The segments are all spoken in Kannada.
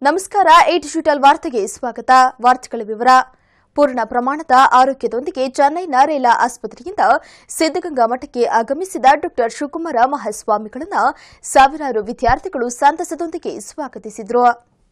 ನಮಸ್ಕಾರ ಎ ಡಿಜಿಟಲ್ ವಾರ್ತೆಗೆ ಸ್ವಾಗತ ವಾರ್ತೆಗಳ ವಿವರ ಪೂರ್ಣ ಪ್ರಮಾಣದ ಆರೋಗ್ಯದೊಂದಿಗೆ ಚೆನ್ನೈನ ರೇಲಾ ಆಸ್ಪತ್ರೆಯಿಂದ ಸಿದ್ದಗಂಗಾ ಮಠಕ್ಕೆ ಆಗಮಿಸಿದ ಡಾ ಶಿವಕುಮಾರ ಮಹಾಸ್ವಾಮಿಗಳನ್ನು ಸಾವಿರಾರು ವಿದ್ಯಾರ್ಥಿಗಳು ಸಂತಸದೊಂದಿಗೆ ಸ್ವಾಗತಿಸಿದರು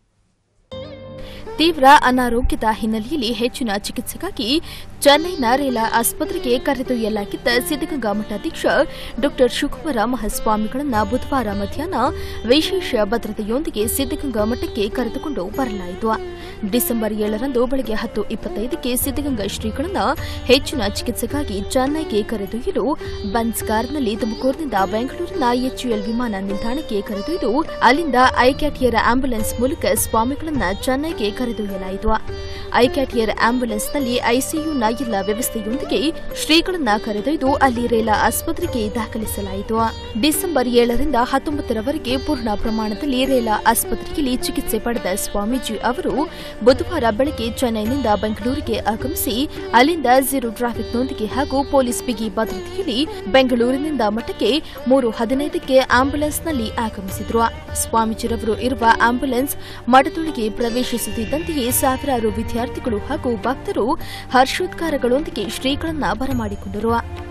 ತೀವ್ರ ಅನಾರೋಗ್ಯದ ಹಿನ್ನೆಲೆಯಲ್ಲಿ ಹೆಚ್ಚಿನ ಚಿಕಿತ್ಸೆಗಾಗಿ ಚೆನ್ನೈನ ರೇಲಾ ಆಸ್ಪತ್ರೆಗೆ ಕರೆದೊಯ್ಯಲಾಗಿದ್ದ ಸಿದ್ದಗಂಗಾ ಮಠಾಧ್ಯಕ್ಷ ಡಾ ಶಿವಕುಮಾರ ಮಹಾಸ್ವಾಮಿಗಳನ್ನು ಬುಧವಾರ ಮಧ್ಯಾಹ್ನ ವಿಶೇಷ ಭದ್ರತೆಯೊಂದಿಗೆ ಸಿದ್ದಗಂಗಾ ಮಠಕ್ಕೆ ಕರೆದುಕೊಂಡು ಬರಲಾಯಿತು ಡಿಸೆಂಬರ್ ಏಳರಂದು ಬೆಳಗ್ಗೆ ಹತ್ತು ಇಪ್ಪತ್ತೈದಕ್ಕೆ ಸಿದ್ದಗಂಗಾ ಶ್ರೀಗಳನ್ನು ಹೆಚ್ಚಿನ ಚಿಕಿತ್ಸೆಗಾಗಿ ಚೆನ್ನೈಗೆ ಕರೆದೊಯ್ಯಲು ಬನ್ಸ್ ಕಾರ್ನಲ್ಲಿ ತುಮಕೂರಿನಿಂದ ಬೆಂಗಳೂರಿನ ಎಚ್ಯುಎಲ್ ವಿಮಾನ ನಿಲ್ದಾಣಕ್ಕೆ ಕರೆದೊಯ್ದು ಅಲ್ಲಿಂದ ಐಕ್ಯಾಟಿಯರ್ ಆಂಬ್ಯುಲೆನ್ಸ್ ಮೂಲಕ ಸ್ವಾಮಿಗಳನ್ನ ಚೆನ್ನೈಗೆ ಕರೆದೊಯ್ಯಲಾಯಿತು ಐಕ್ಯಾಟಿಯರ್ ಆಂಬ್ಯುಲೆನ್ಸ್ನಲ್ಲಿ ಐಸಿಯುನ ಎಲ್ಲ ವ್ಯವಸ್ಥೆಯೊಂದಿಗೆ ಶ್ರೀಗಳನ್ನ ಕರೆದೊಯ್ದು ಅಲ್ಲಿ ರೇಲಾ ಆಸ್ಪತ್ರೆಗೆ ದಾಖಲಿಸಲಾಯಿತು ಡಿಸೆಂಬರ್ ಏಳರಿಂದ ಹತ್ತೊಂಬತ್ತರವರೆಗೆ ಪೂರ್ಣ ಪ್ರಮಾಣದಲ್ಲಿ ರೇಲಾ ಆಸ್ಪತ್ರೆಯಲ್ಲಿ ಚಿಕಿತ್ಸೆ ಪಡೆದ ಸ್ವಾಮೀಜಿ ಅವರು ಬುಧವಾರ ಬೆಳಗ್ಗೆ ಚೆನ್ನೈನಿಂದ ಬೆಂಗಳೂರಿಗೆ ಆಗಮಿಸಿ ಅಲ್ಲಿಂದ ಝೀರೋ ಟ್ರಾಫಿಕ್ನೊಂದಿಗೆ ಹಾಗೂ ಪೊಲೀಸ್ ಬಿಗಿ ಭದ್ರತೆಯಲ್ಲಿ ಬೆಂಗಳೂರಿನಿಂದ ಮಠಕ್ಕೆ ಮೂರು ಹದಿನೈದಕ್ಕೆ ಆಂಬ್ಯುಲೆನ್ಸ್ನಲ್ಲಿ ಆಗಮಿಸಿದ್ರು ಸ್ವಾಮೀಜಿರವರು ಇರುವ ಆಂಬ್ಯುಲೆನ್ಸ್ ಮಠದೊಳಗೆ ಪ್ರವೇಶಿಸುತ್ತಿದ್ದಂತೆಯೇ ಸಾವಿರಾರು ವಿದ್ಯಾರ್ಥಿಗಳು ಹಾಗೂ ಭಕ್ತರು ಹರ್ಷೋದ್ಗಾರಗಳೊಂದಿಗೆ ಶ್ರೀಗಳನ್ನ ಬರಮಾಡಿಕೊಂಡರು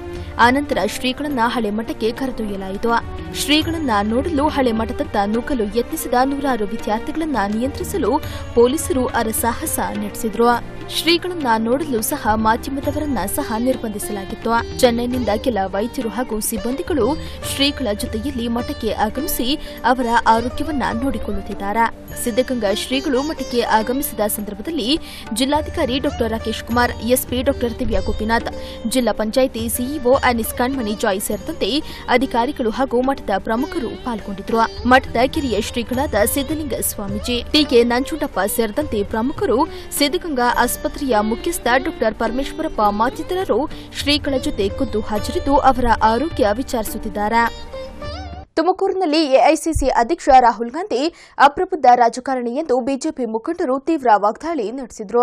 ಆನಂತರ ಶ್ರೀಗಳನ್ನ ಹಳೆ ಮಠಕ್ಕೆ ಕರೆದೊಯ್ಯಲಾಯಿತು ಶ್ರೀಗಳನ್ನ ನೋಡಲು ಹಳೆ ಮಠದತ್ತ ನುಗ್ಗಲು ಯತ್ನಿಸಿದ ನೂರಾರು ವಿದ್ಯಾರ್ಥಿಗಳನ್ನ ನಿಯಂತ್ರಿಸಲು ಪೊಲೀಸರು ಅರಸಾಹಸ ನಡೆಸಿದ್ರು ಶ್ರೀಗಳನ್ನ ನೋಡಲು ಸಹ ಮಾಧ್ಯಮದವರನ್ನ ಸಹ ನಿರ್ಬಂಧಿಸಲಾಗಿತ್ತು ಚೆನ್ನೈನಿಂದ ಕೆಲ ವೈದ್ಯರು ಹಾಗೂ ಸಿಬ್ಬಂದಿಗಳು ಶ್ರೀಗಳ ಜೊತೆಯಲ್ಲಿ ಮಠಕ್ಕೆ ಆಗಮಿಸಿ ಅವರ ಆರೋಗ್ಯವನ್ನ ನೋಡಿಕೊಳ್ಳುತ್ತಿದ್ದಾರೆ ಸಿದ್ದಗಂಗಾ ಶ್ರೀಗಳು ಮಠಕ್ಕೆ ಆಗಮಿಸಿದ ಸಂದರ್ಭದಲ್ಲಿ ಜಿಲ್ಲಾಧಿಕಾರಿ ಡಾ ರಾಕೇಶ್ ಕುಮಾರ್ ಎಸ್ಪಿ ಡಾ ದಿವ್ಯಾ ಗೋಪಿನಾಥ್ ಜಿಲ್ಲಾ ಪಂಚಾಯಿತಿ ಸಿಇಒ ಅನಿಸ್ ಕಣ್ಮಣಿ ಜಾಯ್ ಸೇರಿದಂತೆ ಅಧಿಕಾರಿಗಳು ಹಾಗೂ ಮಠದ ಪ್ರಮುಖರು ಪಾಲ್ಗೊಂಡಿದ್ರು ಮಠದ ಕಿರಿಯ ಶ್ರೀಗಳಾದ ಸಿದ್ದಲಿಂಗ ಸ್ವಾಮೀಜಿ ಟಿಕೆ ನಂಜುಂಡಪ್ಪ ಸೇರಿದಂತೆ ಪ್ರಮುಖರು ಸಿದ್ದಗಂಗಾ ಆಸ್ಪತ್ರೆಯ ಮುಖ್ಯಸ್ಥ ಡಾ ಪರಮೇಶ್ವರಪ್ಪ ಮತ್ತಿತರರು ಶ್ರೀಗಳ ಜೊತೆ ಖುದ್ದು ಹಾಜರಿದ್ದು ಅವರ ಆರೋಗ್ಯ ವಿಚಾರಿಸುತ್ತಿದ್ದಾರೆ ತುಮಕೂರಿನಲ್ಲಿ ಎಐಸಿಸಿ ಅಧ್ಯಕ್ಷ ರಾಹುಲ್ ಗಾಂಧಿ ಅಪ್ರಬುದ್ಧ ರಾಜಕಾರಣಿ ಎಂದು ಬಿಜೆಪಿ ಮುಖಂಡರು ತೀವ್ರ ವಾಗ್ದಾಳಿ ನಡೆಸಿದರು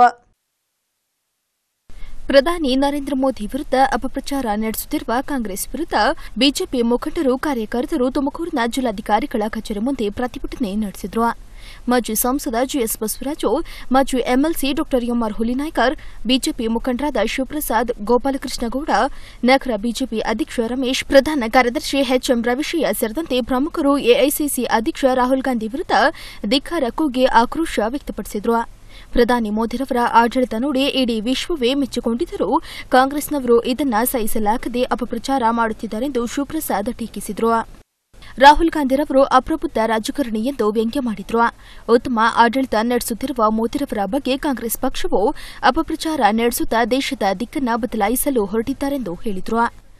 ಪ್ರಧಾನಿ ನರೇಂದ್ರ ಮೋದಿ ವಿರುದ್ಧ ಅಪಪ್ರಚಾರ ನಡೆಸುತ್ತಿರುವ ಕಾಂಗ್ರೆಸ್ ವಿರುದ್ಧ ಬಿಜೆಪಿ ಮುಖಂಡರು ಕಾರ್ಯಕರ್ತರು ತುಮಕೂರಿನ ಜಿಲ್ಲಾಧಿಕಾರಿಗಳ ಕಚೇರಿ ಮುಂದೆ ಪ್ರತಿಭಟನೆ ನಡೆಸಿದರು ಮಾಜಿ ಸಂಸದ ಜಿಎಸ್ ಬಸವರಾಜು ಮಾಜಿ ಎಂಎಲ್ಸಿ ಡಾ ಎಂಆರ್ ಹುಲಿನಾಯ್ಕರ್ ಬಿಜೆಪಿ ಮುಖಂಡರಾದ ಶಿವಪ್ರಸಾದ್ ಗೋಪಾಲಕೃಷ್ಣಗೌಡ ನಗರ ಬಿಜೆಪಿ ಅಧ್ಯಕ್ಷ ರಮೇಶ್ ಪ್ರಧಾನ ಕಾರ್ಯದರ್ಶಿ ಎಚ್ಎಂ ರವಿಶಯ್ಯ ಸೇರಿದಂತೆ ಪ್ರಮುಖರು ಎಐಸಿಸಿ ಅಧ್ಯಕ್ಷ ರಾಹುಲ್ ಗಾಂಧಿ ವಿರುದ್ಧ ಧಿಕ್ಕಾರ ಕೂಗಿ ಆಕ್ರೋಶ ವ್ಯಕ್ತಪಡಿಸಿದರು ಪ್ರಧಾನಿ ಮೋದಿರವರ ಆಡಳಿತ ನೋಡಿ ಇಡೀ ವಿಶ್ವವೇ ಮೆಚ್ಚಿಕೊಂಡಿದ್ದರೂ ಕಾಂಗ್ರೆಸ್ನವರು ಇದನ್ನ ಸಹಿಸಲಾಗದೆ ಅಪಪ್ರಚಾರ ಮಾಡುತ್ತಿದ್ದಾರೆಂದು ಶಿವಪ್ರಸಾದ್ ಟೀಕಿಸಿದರು ರಾಹುಲ್ ಗಾಂಧಿರವರು ಅಪ್ರಬುದ್ಧ ರಾಜಕಾರಣಿ ಎಂದು ವ್ಯಂಗ್ಯ ಮಾಡಿದ್ರು ಉತ್ತಮ ಆಡಳಿತ ನಡೆಸುತ್ತಿರುವ ಮೋದಿರವರ ಬಗ್ಗೆ ಕಾಂಗ್ರೆಸ್ ಪಕ್ಷವು ಅಪಪ್ರಚಾರ ನಡೆಸುತ್ತಾ ದೇಶದ ದಿಕ್ಕನ್ನ ಬದಲಾಯಿಸಲು ಹೊರಟಿದ್ದಾರೆಂದು ಹೇಳಿದ್ರು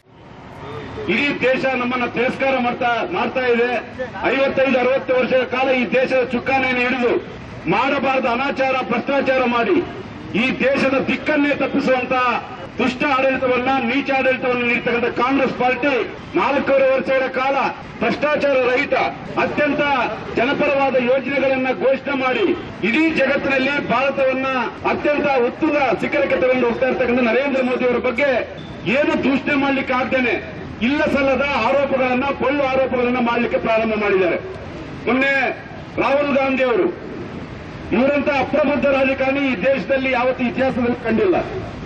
ಇಡೀ ದೇಶ ನಮ್ಮನ್ನ ತಿರಸ್ಕಾರ ಮಾಡ್ತಾ ಮಾಡ್ತಾ ಇದೆ ಐವತ್ತೈದು ಅರವತ್ತು ವರ್ಷಗಳ ಕಾಲ ಈ ದೇಶದ ಚುಕ್ಕಾಣಿಯನ್ನು ಹಿಡಿದು ಮಾಡಬಾರದ ಅನಾಚಾರ ಭ್ರಷ್ಟಾಚಾರ ಮಾಡಿ ಈ ದೇಶದ ದಿಕ್ಕನ್ನೇ ತಪ್ಪಿಸುವಂತ ದುಷ್ಟ ಆಡಳಿತವನ್ನ ನೀಚ ಆಡಳಿತವನ್ನು ನೀಡ್ತಕ್ಕಂಥ ಕಾಂಗ್ರೆಸ್ ಪಾರ್ಟಿ ನಾಲ್ಕೂವರೆ ವರ್ಷಗಳ ಕಾಲ ಭ್ರಷ್ಟಾಚಾರ ರಹಿತ ಅತ್ಯಂತ ಜನಪರವಾದ ಯೋಜನೆಗಳನ್ನ ಘೋಷಣೆ ಮಾಡಿ ಇಡೀ ಜಗತ್ತಿನಲ್ಲಿ ಭಾರತವನ್ನ ಅತ್ಯಂತ ಉತ್ತುಂಗ ಶಿಖರಕ್ಕೆ ತಗೊಂಡು ಹೋಗ್ತಾ ಇರ್ತಕ್ಕಂಥ ನರೇಂದ್ರ ಮೋದಿ ಅವರ ಬಗ್ಗೆ ಏನು ದೂಷಣೆ ಮಾಡ್ಲಿಕ್ಕೆ ಆಗ್ದೇನೆ ಇಲ್ಲ ಸಲ್ಲದ ಆರೋಪಗಳನ್ನ ಪೊಳ್ಳು ಆರೋಪಗಳನ್ನ ಮಾಡಲಿಕ್ಕೆ ಪ್ರಾರಂಭ ಮಾಡಿದ್ದಾರೆ ಮೊನ್ನೆ ರಾಹುಲ್ ಗಾಂಧಿ ಅವರು ಇವರಂತ ಅಪ್ರಬುದ್ಧ ರಾಜಕಾರಣಿ ಈ ದೇಶದಲ್ಲಿ ಯಾವತ್ತೂ ಇತಿಹಾಸದಲ್ಲಿ ಕಂಡಿಲ್ಲ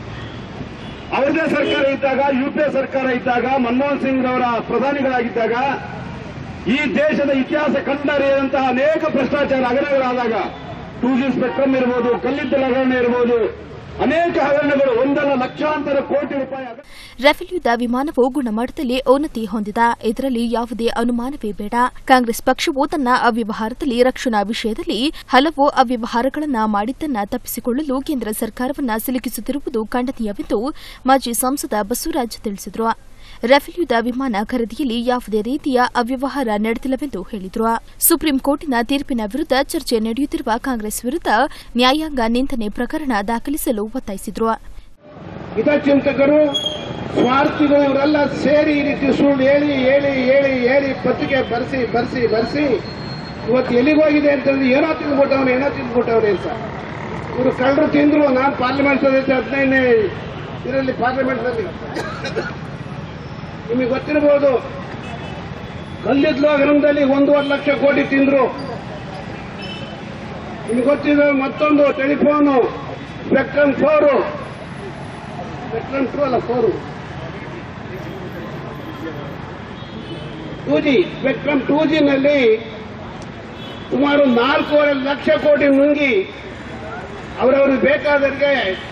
ಅವರದೇ ಸರ್ಕಾರ ಇದ್ದಾಗ ಯುಪಿಎ ಸರ್ಕಾರ ಇದ್ದಾಗ ಮನಮೋಹನ್ ಸಿಂಗ್ ಅವರ ಪ್ರಧಾನಿಗಳಾಗಿದ್ದಾಗ ಈ ದೇಶದ ಇತಿಹಾಸ ಕಂಡರಿಯದಂತಹ ಅನೇಕ ಭ್ರಷ್ಟಾಚಾರ ಹಗರಣಗಳಾದಾಗ ಟೂ ಜಿ ಸ್ಪೆಕ್ಟ್ರಮ್ ಇರ್ಬೋದು ಕಲ್ಲಿದ್ದಲ ಹಗರಣ ಇರ್ಬೋದು ಅನೇಕ ಹಗರಣಗಳು ಒಂದಲ್ಲ ಲಕ್ಷಾಂತರ ಕೋಟಿ ರೂಪಾಯಿ ಹಗರಣ ರಫೇಲ್ ಯುದ್ಧ ವಿಮಾನವು ಗುಣಮಟ್ಟದಲ್ಲಿ ಉನ್ನತಿ ಹೊಂದಿದ ಇದರಲ್ಲಿ ಯಾವುದೇ ಅನುಮಾನವೇ ಬೇಡ ಕಾಂಗ್ರೆಸ್ ಪಕ್ಷವು ತನ್ನ ಅವ್ಯವಹಾರದಲ್ಲಿ ರಕ್ಷಣಾ ವಿಷಯದಲ್ಲಿ ಹಲವು ಅವ್ಯವಹಾರಗಳನ್ನ ಮಾಡಿದ್ದನ್ನ ತಪ್ಪಿಸಿಕೊಳ್ಳಲು ಕೇಂದ್ರ ಸರ್ಕಾರವನ್ನ ಸಿಲುಕಿಸುತ್ತಿರುವುದು ಖಂಡನೀಯವೆಂದು ಮಾಜಿ ಸಂಸದ ಬಸವರಾಜ್ ತಿಳಿಸಿದರು ರಫೇಲ್ ಯುದ್ಧ ವಿಮಾನ ಖರೀದಿಯಲ್ಲಿ ಯಾವುದೇ ರೀತಿಯ ಅವ್ಯವಹಾರ ನಡೆದಿಲ್ಲವೆಂದು ಹೇಳಿದರು ಸುಪ್ರೀಂ ಕೋರ್ಟಿನ ತೀರ್ಪಿನ ವಿರುದ್ಧ ಚರ್ಚೆ ನಡೆಯುತ್ತಿರುವ ಕಾಂಗ್ರೆಸ್ ವಿರುದ್ಧ ನ್ಯಾಯಾಂಗ ನಿಂದನೆ ಪ್ರಕರಣ ದಾಖಲಿಸಲು ಒತ್ತಾಯಿಸಿದರು ಹಿತಚಿಂತಕರು ಸ್ವಾರ್ಥಿಗಳು ಇವರೆಲ್ಲ ಸೇರಿ ಈ ರೀತಿ ಸುಳ್ಳು ಹೇಳಿ ಹೇಳಿ ಹೇಳಿ ಹೇಳಿ ಪತ್ರಿಕೆ ಬರೆಸಿ ಬರೆಸಿ ಬರೆಸಿ ಇವತ್ತು ಎಲ್ಲಿಗೆ ಹೋಗಿದೆ ಅಂತಂದ್ರೆ ಏನೋ ತಿಂದ್ಬಿಟ್ಟವನು ಏನೋ ತಿಂದ್ಬಿಟ್ಟವ್ರೆ ಸರ್ ಇವರು ಕಳ್ಳರು ತಿಂದ್ರು ನಾನು ಪಾರ್ಲಿಮೆಂಟ್ ಸದಸ್ಯ ಹದಿನೈದನೇ ಇದರಲ್ಲಿ ಪಾರ್ಲಿಮೆಂಟ್ನಲ್ಲಿ ನಿಮಗೆ ಗೊತ್ತಿರಬಹುದು ಕಲ್ಲಿದ್ಲು ಹಗರಣದಲ್ಲಿ ಒಂದೂವರೆ ಲಕ್ಷ ಕೋಟಿ ತಿಂದ್ರು ನಿಮ್ಗೆ ಗೊತ್ತಿದೆ ಮತ್ತೊಂದು telephone spectrum four spectrum two ಅಲ್ಲ four two G spectrum two ಜಿನಲ್ಲಿ ಸುಮಾರು ನಾಲ್ಕೂವರೆ ಲಕ್ಷ ಕೋಟಿ ನುಂಗಿ ಅವರವ್ರಿಗೆ ಬೇಕಾದವರಿಗೆ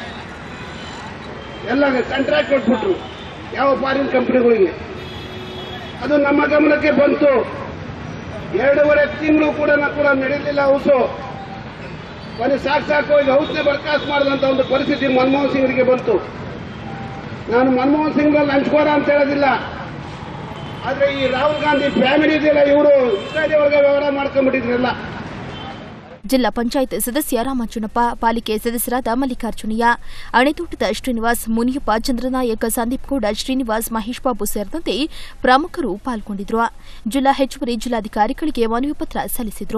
ಎಲ್ಲ ಕಾಂಟ್ರಾಕ್ಟ್ ಕೊಟ್ಬಿಟ್ರು ಯಾವ ಫಾರಿನ್ ಕಂಪನಿಗಳಿಗೆ ಅದು ನಮ್ಮ ಗಮನಕ್ಕೆ ಬಂತು ಎರಡೂವರೆ ತಿಂಗಳು ಕೂಡ ಕೂಡ ನಡೀಲಿಲ್ಲ ಹೌಸು ಕೊನೆ ಸಾಕು ಸಾಕು ಹೋಗಿ ಹೌಸ್ನೇ ಬರ್ಖಾಸ್ತು ಮಾಡಿದಂತ ಒಂದು ಪರಿಸ್ಥಿತಿ ಮನಮೋಹನ್ ಸಿಂಗ್ರಿಗೆ ಬಂತು ನಾನು ಮನಮೋಹನ್ ಸಿಂಗ್ ಹಂಚ್ಕೋರ ಅಂತ ಹೇಳೋದಿಲ್ಲ ಆದ್ರೆ ಈ ರಾಹುಲ್ ಗಾಂಧಿ ಫ್ಯಾಮಿಲಿ ಇದೆಯಲ್ಲ ಇವರು ಇತ್ಯಾದಿ ಒಳಗೆ ವ್ಯವಹಾರ ಮಾಡ್ಕೊಂಡ್ಬಿಟ್ಟಿದ್ರಲ್ಲ ಜಿಲ್ಲಾ ಪಂಚಾಯತ್ ಸದಸ್ಯ ರಾಮಚೂನಪ್ಪ ಪಾಲಿಕೆ ಸದಸ್ಯರಾದ ಮಲ್ಲಿಕಾರ್ಜುನಯ್ಯ ಅಣೆತೋಟದ ಶ್ರೀನಿವಾಸ್ ಮುನಿಯಪ್ಪ ಚಂದ್ರನಾಯಕ್ ಸಂದೀಪ್ ಗೌಡ ಶ್ರೀನಿವಾಸ್ ಮಹೇಶ್ ಬಾಬು ಸೇರಿದಂತೆ ಪ್ರಮುಖರು ಪಾಲ್ಗೊಂಡಿದ್ರು ಜಿಲ್ಲಾ ಹೆಚ್ಚುವರಿ ಜಿಲ್ಲಾಧಿಕಾರಿಗಳಿಗೆ ಮನವಿ ಪತ್ರ ಸಲ್ಲಿಸಿದ್ರು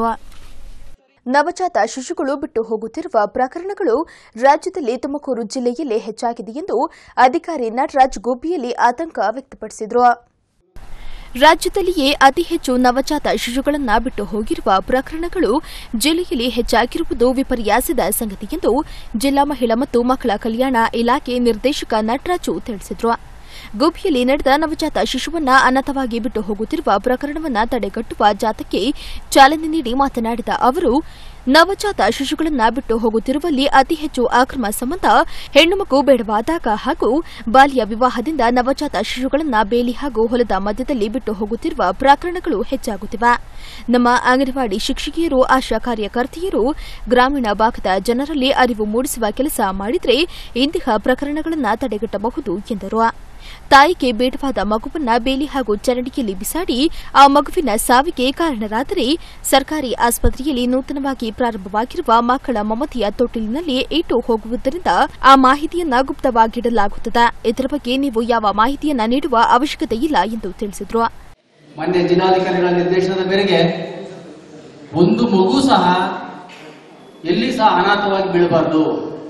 ನವಜಾತ ಶಿಶುಗಳು ಬಿಟ್ಟು ಹೋಗುತ್ತಿರುವ ಪ್ರಕರಣಗಳು ರಾಜ್ಯದಲ್ಲಿ ತುಮಕೂರು ಜಿಲ್ಲೆಯಲ್ಲಿ ಹೆಚ್ಚಾಗಿದೆ ಎಂದು ಅಧಿಕಾರಿ ನಟರಾಜ್ ಗುಬ್ಬಿಯಲ್ಲಿ ಆತಂಕ ವ್ಯಕ್ತಪಡಿಸಿದರು ರಾಜ್ಯದಲ್ಲಿಯೇ ಅತಿ ಹೆಚ್ಚು ನವಜಾತ ಶಿಶುಗಳನ್ನು ಬಿಟ್ಟು ಹೋಗಿರುವ ಪ್ರಕರಣಗಳು ಜಿಲ್ಲೆಯಲ್ಲಿ ಹೆಚ್ಚಾಗಿರುವುದು ವಿಪರ್ಯಾಸದ ಸಂಗತಿ ಎಂದು ಜಿಲ್ಲಾ ಮಹಿಳಾ ಮತ್ತು ಮಕ್ಕಳ ಕಲ್ಯಾಣ ಇಲಾಖೆ ನಿರ್ದೇಶಕ ನಟರಾಜು ತಿಳಿಸಿದರು ಗುಬ್ಬಿಯಲ್ಲಿ ನಡೆದ ನವಜಾತ ಶಿಶುವನ್ನ ಅನಾಥವಾಗಿ ಬಿಟ್ಟು ಹೋಗುತ್ತಿರುವ ಪ್ರಕರಣವನ್ನ ತಡೆಗಟ್ಟುವ ಜಾಥಾಕ್ಕೆ ಚಾಲನೆ ನೀಡಿ ಮಾತನಾಡಿದ ಅವರು ನವಜಾತ ಶಿಶುಗಳನ್ನ ಬಿಟ್ಟು ಹೋಗುತ್ತಿರುವಲ್ಲಿ ಅತಿ ಹೆಚ್ಚು ಅಕ್ರಮ ಸಂಬಂಧ ಹೆಣ್ಣು ಮಗು ಬೇಡವಾದಾಗ ಹಾಗೂ ಬಾಲ್ಯ ವಿವಾಹದಿಂದ ನವಜಾತ ಶಿಶುಗಳನ್ನ ಬೇಲಿ ಹಾಗೂ ಹೊಲದ ಮಧ್ಯದಲ್ಲಿ ಬಿಟ್ಟು ಹೋಗುತ್ತಿರುವ ಪ್ರಕರಣಗಳು ಹೆಚ್ಚಾಗುತ್ತಿವೆ ನಮ್ಮ ಅಂಗನವಾಡಿ ಶಿಕ್ಷಕಿಯರು ಆಶಾ ಕಾರ್ಯಕರ್ತೆಯರು ಗ್ರಾಮೀಣ ಭಾಗದ ಜನರಲ್ಲಿ ಅರಿವು ಮೂಡಿಸುವ ಕೆಲಸ ಮಾಡಿದರೆ ಇಂತಹ ಪ್ರಕರಣಗಳನ್ನು ತಡೆಗಟ್ಟಬಹುದು ಎಂದರು ತಾಯಿಗೆ ಬೇಡವಾದ ಮಗುವನ್ನ ಬೇಲಿ ಹಾಗೂ ಚರಂಡಿಯಲ್ಲಿ ಬಿಸಾಡಿ ಆ ಮಗುವಿನ ಸಾವಿಗೆ ಕಾರಣರಾದರೆ ಸರ್ಕಾರಿ ಆಸ್ಪತ್ರೆಯಲ್ಲಿ ನೂತನವಾಗಿ ಪ್ರಾರಂಭವಾಗಿರುವ ಮಕ್ಕಳ ಮಮತೆಯ ತೊಟ್ಟಿಲಿನಲ್ಲಿ ಇಟ್ಟು ಹೋಗುವುದರಿಂದ ಆ ಮಾಹಿತಿಯನ್ನ ಗುಪ್ತವಾಗಿಡಲಾಗುತ್ತದೆ ಇದರ ಬಗ್ಗೆ ನೀವು ಯಾವ ಮಾಹಿತಿಯನ್ನ ನೀಡುವ ಅವಶ್ಯಕತೆ ಇಲ್ಲ ಎಂದು ತಿಳಿಸಿದರು ಮಾನ್ಯ ಜಿಲ್ಲಾಧಿಕಾರಿಗಳ ನಿರ್ದೇಶನದ ಮೇರೆಗೆ ಒಂದು ಮಗು ಸಹ ಎಲ್ಲಿ ಸಹ ಅನಾಥವಾಗಿ ಬೀಳಬಾರ್ದು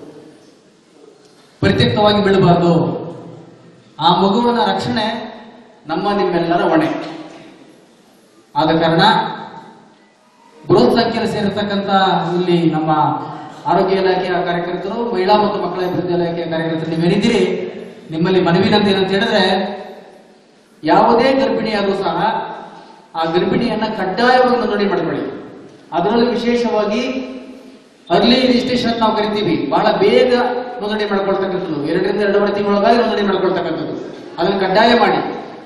ಪರಿತ್ಯಕ್ತವಾಗಿ ಬೀಳಬಾರ್ದು ಆ ಮಗುವಿನ ರಕ್ಷಣೆ ನಮ್ಮ ನಿಮ್ಮೆಲ್ಲರ ಹೊಣೆ ಆದ ಕಾರಣ ಬೃಹತ್ ಸಂಖ್ಯೆಯಲ್ಲಿ ಸೇರಿರ್ತಕ್ಕಂಥ ಇಲ್ಲಿ ನಮ್ಮ ಆರೋಗ್ಯ ಇಲಾಖೆಯ ಕಾರ್ಯಕರ್ತರು ಮಹಿಳಾ ಮತ್ತು ಮಕ್ಕಳ ಅಭಿವೃದ್ಧಿ ಇಲಾಖೆಯ ಕಾರ್ಯಕರ್ತರು ನೀವೇನಿದ್ದೀರಿ ನಿಮ್ಮಲ್ಲಿ ಮನವಿನಂತ ಏನಂತ ಹೇಳಿದ್ರೆ ಯಾವುದೇ ಗರ್ಭಿಣಿಯಾದರೂ ಸಹ ಆ ಗರ್ಭಿಣಿಯನ್ನ ಕಡ್ಡಾಯವಾಗಿ ನೋಂದಣಿ ಮಾಡ್ಕೊಳ್ಳಿ ಅದರಲ್ಲಿ ವಿಶೇಷವಾಗಿ ಅರ್ಲಿ ರಿಜಿಸ್ಟ್ರೇಷನ್ ಅಂತ ನಾವು ಕರಿತೀವಿ ಬಹಳ ಬೇಗ ನೋಂದಣಿ ಮಾಡ್ಕೊಳ್ತಕ್ಕಂಥದ್ದು ಎರಡರಿಂದ ಎರಡೂವರೆ ತಿಂಗಳೊಳಗಾಗಿ ನೋಂದಣಿ ಮಾಡ್ಕೊಳ್ತಕ್ಕಂಥದ್ದು ಅದನ್ನು ಕಡ್ಡಾಯ ಮಾಡಿ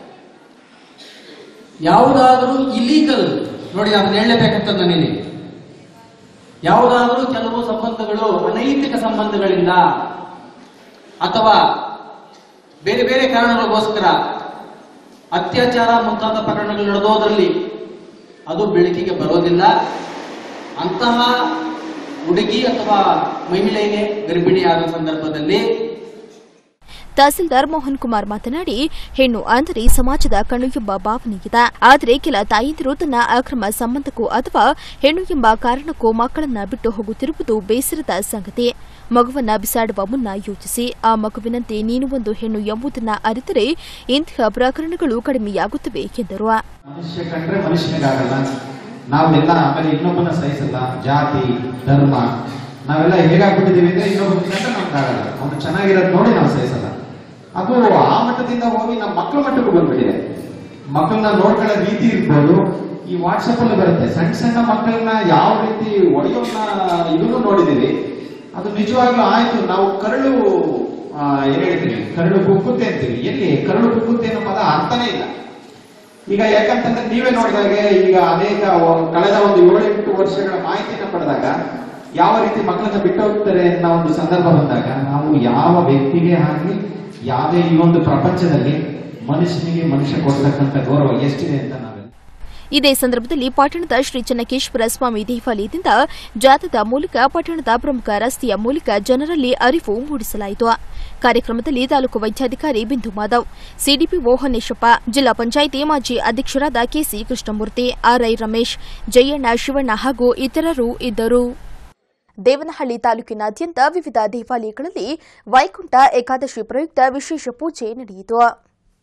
ಯಾವುದಾದರೂ ಇಲೀಗಲ್ ನೋಡಿ ಅದನ್ನ ಹೇಳಲೇಬೇಕಂತ ನಾನಿಲ್ಲಿ ಯಾವುದಾದರೂ ಕೆಲವು ಸಂಬಂಧಗಳು ಅನೈತಿಕ ಸಂಬಂಧಗಳಿಂದ ಅಥವಾ ಬೇರೆ ಬೇರೆ ಕಾರಣಗಳಿಗೋಸ್ಕರ ಅತ್ಯಾಚಾರ ಮುಂತಾದ ಪ್ರಕರಣಗಳು ನಡೆದೋದ್ರಲ್ಲಿ ಅದು ಬೆಳಕಿಗೆ ಬರೋದಿಲ್ಲ ಅಂತಹ ಹುಡುಗಿ ಅಥವಾ ಮಹಿಳೆಗೆ ಗರ್ಭಿಣಿಯಾದ ಸಂದರ್ಭದಲ್ಲಿ ತಹಸೀಲ್ದಾರ್ ಮೋಹನ್ ಕುಮಾರ್ ಮಾತನಾಡಿ ಹೆಣ್ಣು ಅಂದರೆ ಸಮಾಜದ ಕಣ್ಣು ಎಂಬ ಭಾವನೆ ಇದೆ ಆದರೆ ಕೆಲ ತಾಯಂದಿರು ತನ್ನ ಅಕ್ರಮ ಸಂಬಂಧಕ್ಕೂ ಅಥವಾ ಹೆಣ್ಣು ಎಂಬ ಕಾರಣಕ್ಕೂ ಮಕ್ಕಳನ್ನ ಬಿಟ್ಟು ಹೋಗುತ್ತಿರುವುದು ಬೇಸರದ ಸಂಗತಿ ಮಗುವನ್ನ ಬಿಸಾಡುವ ಮುನ್ನ ಯೋಚಿಸಿ ಆ ಮಗುವಿನಂತೆ ನೀನು ಒಂದು ಹೆಣ್ಣು ಎಂಬುದನ್ನ ಅರಿತರೆ ಇಂತಹ ಪ್ರಕರಣಗಳು ಕಡಿಮೆಯಾಗುತ್ತವೆ ಎಂದರು ಮನುಷ್ಯ ಕಂಡ್ರೆ ಮನುಷ್ಯನಿಗಾಗಲ್ಲ ನಾವೆಲ್ಲ ಆಮೇಲೆ ಇನ್ನೊಬ್ಬನ ಸಹಿಸಲ್ಲ ಜಾತಿ ಧರ್ಮ ನಾವೆಲ್ಲ ಹೇಗಾಗ್ಬಿಟ್ಟಿದೀವಿ ಅಂದ್ರೆ ಇನ್ನೊಬ್ಬನ ಕಂಡ್ರೆ ನಮ್ಗಾಗಲ್ಲ ಅವ್ನು ಚೆನ್ನಾಗಿರೋದು ನೋಡಿ ನಾವು ಸಹಿಸಲ್ಲ ಅದು ಆ ಮಟ್ಟದಿಂದ ಹೋಗಿ ನಮ್ಮ ಮಕ್ಕಳ ಮಟ್ಟಕ್ಕೂ ಬಂದ್ಬಿಟ್ಟಿದೆ ಮಕ್ಕಳನ್ನ ನೋಡ್ಕೊಳ್ಳೋ ರೀತಿ ಇರ್ಬೋದು ಈ ವಾಟ್ಸಪ್ ಅಲ್ಲಿ ಬರುತ್ತೆ ಸಣ್ಣ ಸಣ್ಣ ಮಕ್ಕಳನ್ನ ಯಾವ ರೀತಿ ಒಡೆಯೋನ್ನ ಇದನ್ನು ನೋಡಿದೀವಿ ಅದು ನಿಜವಾಗ್ಲೂ ಆಯ್ತು ನಾವು ಕರಳು ಆ, ಏನ್ ಹೇಳ್ತೀವಿ ಕರಳು ಕುಕ್ಕುತ್ತೆ ಅಂತೀವಿ ಎಲ್ಲಿ ಕರಳು ಕುಕ್ಕುತ್ತೆ ಅನ್ನೋ ಪದ ಅರ್ಥನೇ ಇಲ್ಲ ಈಗ ಯಾಕಂತಂದ್ರೆ ನೀವೇ ನೋಡಿದಾಗೆ ಈಗ ಅನೇಕ ಒ- ಕಳೆದ ಒಂದು ಏಳೆಂಟು ವರ್ಷಗಳ ಮಾಹಿತಿನ ಪಡೆದಾಗ ಯಾವ ರೀತಿ ಮಕ್ಕಳನ್ನ ಬಿಟ್ಟು ಹೋಗ್ತಾರೆ ಅನ್ನೋ ಒಂದು ಸಂದರ್ಭ ಬಂದಾಗ ನಾವು ಯಾವ ವ್ಯಕ್ತಿಗೆ ಆಗಲಿ ಯಾವುದೇ ಈ ಒಂದು ಪ್ರಪಂಚದಲ್ಲಿ ಮನುಷ್ಯನಿಗೆ ಮನುಷ್ಯ ಕೊಡ್ತಕ್ಕಂಥ ಗೌರವ ಎಷ್ಟಿದೆ ಅಂತ ನಾವೆಲ್ಲ ಇದೇ ಸಂದರ್ಭದಲ್ಲಿ ಪಟ್ಟಣದ ಶ್ರೀ ಚೆನ್ನಕೇಶ್ವರ ಸ್ವಾಮಿ ದೇವಾಲಯದಿಂದ ಜಾಥಾದ ಮೂಲಕ ಪಟ್ಟಣದ ಪ್ರಮುಖ ರಸ್ತೆಯ ಮೂಲಕ ಜನರಲ್ಲಿ ಅರಿವು ಮೂಡಿಸಲಾಯಿತು ಕಾರ್ಯಕ್ರಮದಲ್ಲಿ ತಾಲೂಕು ವೈದ್ಯಾಧಿಕಾರಿ ಬಿಂದು ಮಾಧವ್ ಸಿಡಿಪಿಒ ಹೊನ್ನೇಶಪ್ಪ ಜಿಲ್ಲಾ ಪಂಚಾಯಿತಿ ಮಾಜಿ ಅಧ್ಯಕ್ಷರಾದ ಕೆಸಿ ಕೃಷ್ಣಮೂರ್ತಿ ಆರ್ಐ ರಮೇಶ್ ಜಯಣ್ಣ ಶಿವಣ್ಣ ಹಾಗೂ ಇತರರು ಇದ್ದರು ದೇವನಹಳ್ಳಿ ತಾಲೂಕಿನಾದ್ಯಂತ ವಿವಿಧ ದೇವಾಲಯಗಳಲ್ಲಿ ವೈಕುಂಠ ಏಕಾದಶಿ ಪ್ರಯುಕ್ತ ವಿಶೇಷ ಪೂಜೆ ನಡೆಯಿತು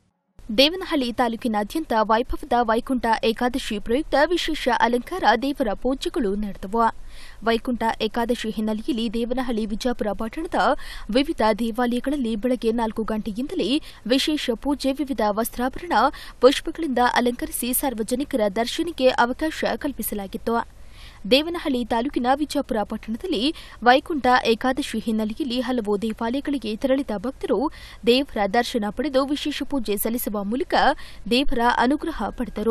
ದೇವನಹಳ್ಳಿ ತಾಲೂಕಿನಾದ್ಯಂತ ವೈಭವದ ವೈಕುಂಠ ಏಕಾದಶಿ ಪ್ರಯುಕ್ತ ವಿಶೇಷ ಅಲಂಕಾರ ದೇವರ ಪೂಜೆಗಳು ನಡೆದವು ವೈಕುಂಠ ಏಕಾದಶಿ ಹಿನ್ನೆಲೆಯಲ್ಲಿ ದೇವನಹಳ್ಳಿ ವಿಜಾಪುರ ಪಟ್ಟಣದ ವಿವಿಧ ದೇವಾಲಯಗಳಲ್ಲಿ ಬೆಳಗ್ಗೆ ನಾಲ್ಕು ಗಂಟೆಯಿಂದಲೇ ವಿಶೇಷ ಪೂಜೆ ವಿವಿಧ ವಸ್ತ್ರಾಭರಣ ಪುಷ್ಪಗಳಿಂದ ಅಲಂಕರಿಸಿ ಸಾರ್ವಜನಿಕರ ದರ್ಶನಕ್ಕೆ ಅವಕಾಶ ಕಲ್ಪಿಸಲಾಗಿತ್ತು ದೇವನಹಳ್ಳಿ ತಾಲೂಕಿನ ವಿಜಾಪುರ ಪಟ್ಟಣದಲ್ಲಿ ವೈಕುಂಠ ಏಕಾದಶಿ ಹಿನ್ನೆಲೆಯಲ್ಲಿ ಹಲವು ದೇವಾಲಯಗಳಿಗೆ ತೆರಳಿದ ಭಕ್ತರು ದೇವರ ದರ್ಶನ ಪಡೆದು ವಿಶೇಷ ಪೂಜೆ ಸಲ್ಲಿಸುವ ಮೂಲಕ ದೇವರ ಅನುಗ್ರಹ ಪಡೆದರು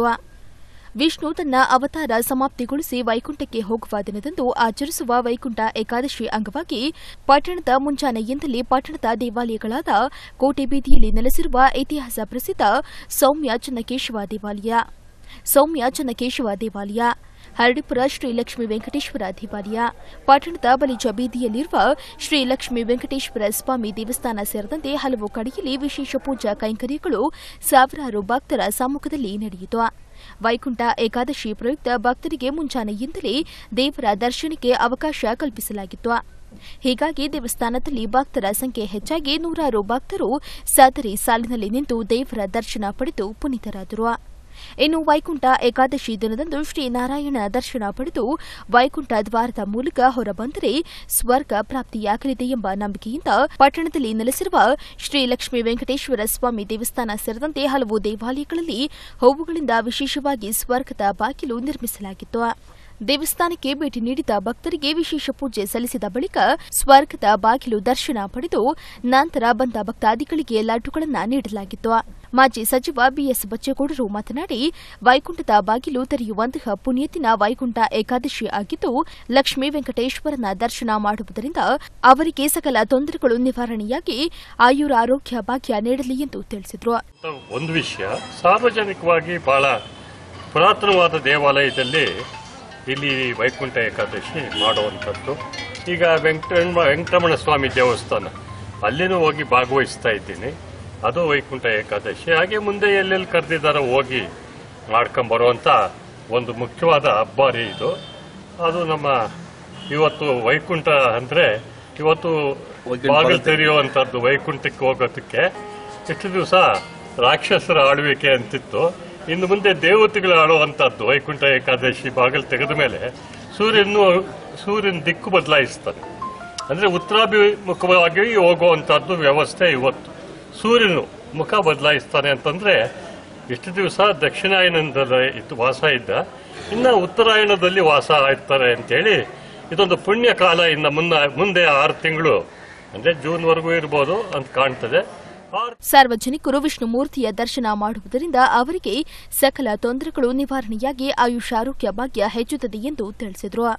ವಿಷ್ಣು ತನ್ನ ಅವತಾರ ಸಮಾಪ್ತಿಗೊಳಿಸಿ ವೈಕುಂಠಕ್ಕೆ ಹೋಗುವ ದಿನದಂದು ಆಚರಿಸುವ ವೈಕುಂಠ ಏಕಾದಶಿ ಅಂಗವಾಗಿ ಪಟ್ಟಣದ ಮುಂಜಾನೆಯಿಂದಲೇ ಪಟ್ಟಣದ ದೇವಾಲಯಗಳಾದ ಕೋಟೆ ಬೀದಿಯಲ್ಲಿ ನೆಲೆಸಿರುವ ಇತಿಹಾಸ ಪ್ರಸಿದ್ಧ ಸೌಮ್ಯ ಚನ್ನಕೇಶವ ದೇವಾಲಯ ಸೌಮ್ಯ ಚನ್ನಕೇಶವ ದೇವಾಲಯ ಹರಡಿಪುರ ಶ್ರೀ ಲಕ್ಷ್ಮೀ ವೆಂಕಟೇಶ್ವರ ದೇವಾಲಯ ಪಟ್ಟಣದ ಬಲಿಜ ಬೀದಿಯಲ್ಲಿರುವ ಶ್ರೀ ಲಕ್ಷ್ಮೀ ವೆಂಕಟೇಶ್ವರ ಸ್ವಾಮಿ ದೇವಸ್ಥಾನ ಸೇರಿದಂತೆ ಹಲವು ಕಡೆಯಲ್ಲಿ ವಿಶೇಷ ಪೂಜಾ ಕೈಂಕರ್ಯಗಳು ಸಾವಿರಾರು ಭಕ್ತರ ಸಮ್ಮುಖದಲ್ಲಿ ನಡೆಯಿತು ವೈಕುಂಠ ಏಕಾದಶಿ ಪ್ರಯುಕ್ತ ಭಕ್ತರಿಗೆ ಮುಂಜಾನೆಯಿಂದಲೇ ದೇವರ ದರ್ಶನಕ್ಕೆ ಅವಕಾಶ ಕಲ್ಪಿಸಲಾಗಿತ್ತು ಹೀಗಾಗಿ ದೇವಸ್ಥಾನದಲ್ಲಿ ಭಕ್ತರ ಸಂಖ್ಯೆ ಹೆಚ್ಚಾಗಿ ನೂರಾರು ಭಕ್ತರು ಸದರಿ ಸಾಲಿನಲ್ಲಿ ನಿಂತು ದೇವರ ದರ್ಶನ ಪಡೆದು ಪುನೀತರಾದರು ಇನ್ನು ವೈಕುಂಠ ಏಕಾದಶಿ ದಿನದಂದು ಶ್ರೀನಾರಾಯಣ ದರ್ಶನ ಪಡೆದು ವೈಕುಂಠ ದ್ವಾರದ ಮೂಲಕ ಹೊರಬಂದರೆ ಸ್ವರ್ಗ ಪ್ರಾಪ್ತಿಯಾಗಲಿದೆ ಎಂಬ ನಂಬಿಕೆಯಿಂದ ಪಟ್ಟಣದಲ್ಲಿ ನೆಲೆಸಿರುವ ಶ್ರೀ ಲಕ್ಷ್ಮೀ ವೆಂಕಟೇಶ್ವರ ಸ್ವಾಮಿ ದೇವಸ್ಥಾನ ಸೇರಿದಂತೆ ಹಲವು ದೇವಾಲಯಗಳಲ್ಲಿ ಹೂವುಗಳಿಂದ ವಿಶೇಷವಾಗಿ ಸ್ವರ್ಗದ ಬಾಗಿಲು ನಿರ್ಮಿಸಲಾಗಿತ್ತು ದೇವಸ್ಥಾನಕ್ಕೆ ಭೇಟಿ ನೀಡಿದ ಭಕ್ತರಿಗೆ ವಿಶೇಷ ಪೂಜೆ ಸಲ್ಲಿಸಿದ ಬಳಿಕ ಸ್ವರ್ಗದ ಬಾಗಿಲು ದರ್ಶನ ಪಡೆದು ನಂತರ ಬಂದ ಭಕ್ತಾದಿಗಳಿಗೆ ಲಡ್ಡುಗಳನ್ನು ನೀಡಲಾಗಿತ್ತು ಮಾಜಿ ಸಚಿವ ಬಿಎಸ್ ಬಚ್ಚೇಗೌಡರು ಮಾತನಾಡಿ ವೈಕುಂಠದ ಬಾಗಿಲು ತೆರೆಯುವಂತಹ ಪುಣ್ಯತಿನ ವೈಕುಂಠ ಏಕಾದಶಿ ಆಗಿದ್ದು ಲಕ್ಷ್ಮೀ ವೆಂಕಟೇಶ್ವರನ ದರ್ಶನ ಮಾಡುವುದರಿಂದ ಅವರಿಗೆ ಸಕಲ ತೊಂದರೆಗಳು ನಿವಾರಣೆಯಾಗಿ ಆಯುರ ಆರೋಗ್ಯ ಭಾಗ್ಯ ನೀಡಲಿ ಎಂದು ತಿಳಿಸಿದರು ಒಂದು ವಿಷಯ ಸಾರ್ವಜನಿಕವಾಗಿ ಬಹಳ ಪುರಾತನವಾದ ದೇವಾಲಯದಲ್ಲಿ ಇಲ್ಲಿ ವೈಕುಂಠ ಏಕಾದಶಿ ಮಾಡುವಂಥದ್ದು ಈಗ ವೆಂಕಟರಮಣ ವೆಂಕಟರಮಣ ಸ್ವಾಮಿ ದೇವಸ್ಥಾನ ಅಲ್ಲಿನೂ ಹೋಗಿ ಭಾಗವಹಿಸ್ತಾ ಇದ್ದೀನಿ ಅದು ವೈಕುಂಠ ಏಕಾದಶಿ ಹಾಗೆ ಮುಂದೆ ಎಲ್ಲೆಲ್ಲಿ ಕರೆದಿದ್ದಾರೋ ಹೋಗಿ ಮಾಡ್ಕೊಂಬರುವಂಥ ಒಂದು ಮುಖ್ಯವಾದ ಹಬ್ಬ ರೀ ಇದು ಅದು ನಮ್ಮ ಇವತ್ತು ವೈಕುಂಠ ಅಂದರೆ ಇವತ್ತು ಬಾಗಿಲು ತೆರೆಯುವಂಥದ್ದು ವೈಕುಂಠಕ್ಕೆ ಹೋಗೋದಕ್ಕೆ ಇಷ್ಟು ದಿವಸ ರಾಕ್ಷಸರ ಆಳ್ವಿಕೆ ಅಂತಿತ್ತು ಇನ್ನು ಮುಂದೆ ದೇವತೆಗಳು ಆಳುವಂಥದ್ದು ವೈಕುಂಠ ಏಕಾದಶಿ ಬಾಗಿಲು ತೆಗೆದ ಮೇಲೆ ಸೂರ್ಯನು ಸೂರ್ಯನ ದಿಕ್ಕು ಬದಲಾಯಿಸ್ತಾನೆ ಅಂದರೆ ಉತ್ತರಾಭಿಮುಖವಾಗಿ ಹೋಗುವಂಥದ್ದು ವ್ಯವಸ್ಥೆ ಇವತ್ತು ಸೂರ್ಯನು ಮುಖ ಬದಲಾಯಿಸ್ತಾನೆ ಅಂತಂದ್ರೆ ಇಷ್ಟು ದಿವಸ ದಕ್ಷಿಣಾಯನದಲ್ಲಿ ಇತ್ತು ವಾಸ ಇದ್ದ ಇನ್ನು ಉತ್ತರಾಯಣದಲ್ಲಿ ವಾಸ ಇರ್ತಾರೆ ಅಂತೇಳಿ ಇದೊಂದು ಪುಣ್ಯ ಕಾಲ ಇನ್ನು ಮುನ್ನ ಮುಂದೆ ಆರು ತಿಂಗಳು ಅಂದರೆ ಜೂನ್ವರೆಗೂ ಇರ್ಬೋದು ಅಂತ ಕಾಣ್ತದೆ ಆರು ಸಾರ್ವಜನಿಕರು ವಿಷ್ಣುಮೂರ್ತಿಯ ದರ್ಶನ ಮಾಡುವುದರಿಂದ ಅವರಿಗೆ ಸಕಲ ತೊಂದರೆಗಳು ನಿವಾರಣೆಯಾಗಿ ಆಯುಷ್ ಆರೋಗ್ಯ ಭಾಗ್ಯ ಹೆಚ್ಚುತ್ತದೆ ಎಂದು ತಿಳಿಸಿದರು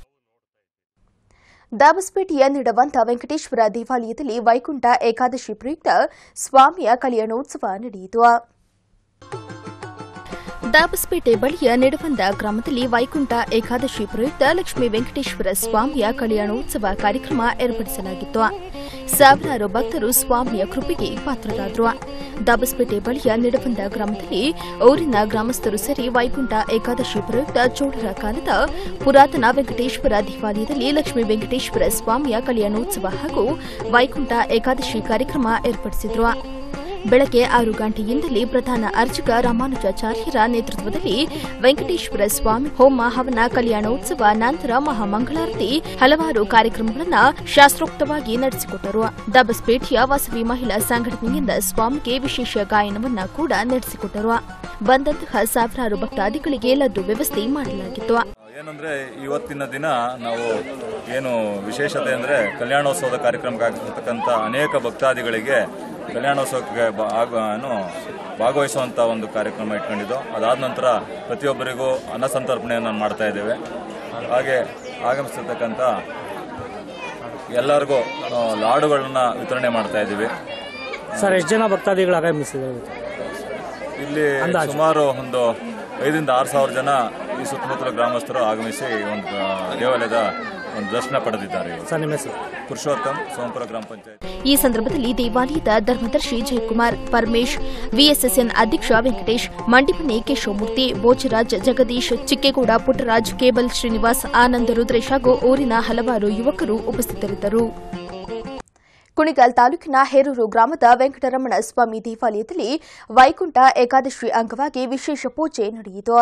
ದಾಬಸ್ಪೇಟೆಯ ನಿಡವಂತ ವೆಂಕಟೇಶ್ವರ ದೇವಾಲಯದಲ್ಲಿ ವೈಕುಂಠ ಏಕಾದಶಿ ಪ್ರಯುಕ್ತ ಸ್ವಾಮಿಯ ಕಲ್ಯಾಣೋತ್ಸವ ನಡೆಯಿತು ದಾಬಸ್ಪೇಟೆ ಬಳಿಯ ನಿಡವಂದ ಗ್ರಾಮದಲ್ಲಿ ವೈಕುಂಠ ಏಕಾದಶಿ ಪ್ರಯುಕ್ತ ಲಕ್ಷ್ಮೀ ವೆಂಕಟೇಶ್ವರ ಸ್ವಾಮಿಯ ಕಲ್ಯಾಣೋತ್ಸವ ಕಾರ್ಯಕ್ರಮ ಏರ್ಪಡಿಸಲಾಗಿತ್ತು ಸಾವಿರಾರು ಭಕ್ತರು ಸ್ವಾಮಿಯ ಕೃಪೆಗೆ ಪಾತ್ರರಾದರು ದಾಬಸ್ಪೇಟೆ ಬಳಿಯ ನಿಡವಂದ ಗ್ರಾಮದಲ್ಲಿ ಊರಿನ ಗ್ರಾಮಸ್ಥರು ಸೇರಿ ವೈಕುಂಠ ಏಕಾದಶಿ ಪ್ರಯುಕ್ತ ಚೋಳರ ಕಾಲದ ಪುರಾತನ ವೆಂಕಟೇಶ್ವರ ದೇವಾಲಯದಲ್ಲಿ ಲಕ್ಷ್ಮೀ ವೆಂಕಟೇಶ್ವರ ಸ್ವಾಮಿಯ ಕಲ್ಯಾಣೋತ್ಸವ ಹಾಗೂ ವೈಕುಂಠ ಏಕಾದಶಿ ಕಾರ್ಯಕ್ರಮ ಏರ್ಪಡಿಸಿದ್ರು ಬೆಳಗ್ಗೆ ಆರು ಗಂಟೆಯಿಂದಲೇ ಪ್ರಧಾನ ಅರ್ಚಕ ರಾಮಾನುಜಾಚಾರ್ಯರ ನೇತೃತ್ವದಲ್ಲಿ ವೆಂಕಟೇಶ್ವರ ಸ್ವಾಮಿ ಹೋಮ ಹವನ ಕಲ್ಯಾಣೋತ್ಸವ ನಂತರ ಮಹಾಮಂಗಳಾರತಿ ಹಲವಾರು ಕಾರ್ಯಕ್ರಮಗಳನ್ನು ಶಾಸ್ತ್ರೋಕ್ತವಾಗಿ ನಡೆಸಿಕೊಟ್ಟರು ದಬಸ್ಪೇಟೆಯ ವಾಸವಿ ಮಹಿಳಾ ಸಂಘಟನೆಯಿಂದ ಸ್ವಾಮಿಗೆ ವಿಶೇಷ ಗಾಯನವನ್ನ ಕೂಡ ನಡೆಸಿಕೊಟ್ಟರು ಬಂದಂತಹ ಸಾವಿರಾರು ಭಕ್ತಾದಿಗಳಿಗೆ ಲಡ್ಡು ವ್ಯವಸ್ಥೆ ಮಾಡಲಾಗಿತ್ತು ಏನಂದ್ರೆ ಇವತ್ತಿನ ದಿನ ನಾವು ಏನು ವಿಶೇಷತೆ ಅಂದ್ರೆ ಕಲ್ಯಾಣೋತ್ಸವದ ಕಾರ್ಯಕ್ರಮಕ್ಕಾಗಿರ್ತಕ್ಕಂಥ ಅನೇಕ ಭಕ್ತಾದಿಗಳಿಗೆ ಕಲ್ಯಾಣೋತ್ಸವಕ್ಕೆ ಬಾ- ಆಗ- ಏನು ಭಾಗವಹಿಸುವಂತ ಒಂದು ಕಾರ್ಯಕ್ರಮ ಇಟ್ಕೊಂಡಿದ್ದು ಅದಾದ ನಂತರ ಪ್ರತಿಯೊಬ್ಬರಿಗೂ ಅನ್ನ ಸಂತರ್ಪಣೆಯನ್ನು ಮಾಡ್ತಾ ಇದ್ದೇವೆ ಹಾಗೆ ಆಗಮಿಸಿರ್ತಕ್ಕಂಥ ಎಲ್ಲರಿಗೂ ಆ, ಲಾಡುಗಳನ್ನ ವಿತರಣೆ ಮಾಡ್ತಾ ಇದ್ದೀವಿ ಸರ್ ಎಷ್ಟು ಜನ ಭಕ್ತಾದಿಗಳು ಆಗಮಿಸಿದ್ದಾರೆ ಇಲ್ಲಿ ಸುಮಾರು ಒಂದು ಐದರಿಂದ ಆರು ಸಾವಿರ ಜನ ಈ ಸುತ್ತಮುತ್ತಲ ಗ್ರಾಮಸ್ಥರು ಆಗಮಿಸಿ ಒಂದು ಆ, ದೇವಾಲಯದ ಒಂದು ದರ್ಶನ ಪಡೆದಿದ್ದಾರೆ ಇವತ್ತು. ಸರ್ ನಿಮ್ಮ ಹೆಸರು ಪುರುಷೋತ್ತಮ್ ಸೋಮಪುರ ಗ್ರಾಮ ಪಂಚಾಯತ್ ಈ ಸಂದರ್ಭದಲ್ಲಿ ದೇವಾಲಯದ ಧರ್ಮದರ್ಶಿ ಜಯಕುಮಾರ್ ಪರಮೇಶ್ ವಿಎಸ್ಎಸ್ಎನ್ ಅಧ್ಯಕ್ಷ ವೆಂಕಟೇಶ್ ಮಂಡಿಮನೆ ಕೇಶವಮೂರ್ತಿ ಬೋಚರಾಜ್ ಜಗದೀಶ್ ಚಿಕ್ಕೇಗೌಡ ಪುಟ್ಟರಾಜ್ ಕೇಬಲ್ ಶ್ರೀನಿವಾಸ್ ಆನಂದ ರುದ್ರೇಶ್ ಹಾಗೂ ಊರಿನ ಹಲವಾರು ಯುವಕರು ಉಪಸ್ಥಿತರಿದ್ದರು ಕುಣಿಗಲ್ ತಾಲೂಕಿನ ಹೇರೂರು ಗ್ರಾಮದ ವೆಂಕಟರಮಣ ಸ್ವಾಮಿ ದೇವಾಲಯದಲ್ಲಿ ವೈಕುಂಠ ಏಕಾದಶಿ ಅಂಗವಾಗಿ ವಿಶೇಷ ಪೂಜೆ ನಡೆಯಿತು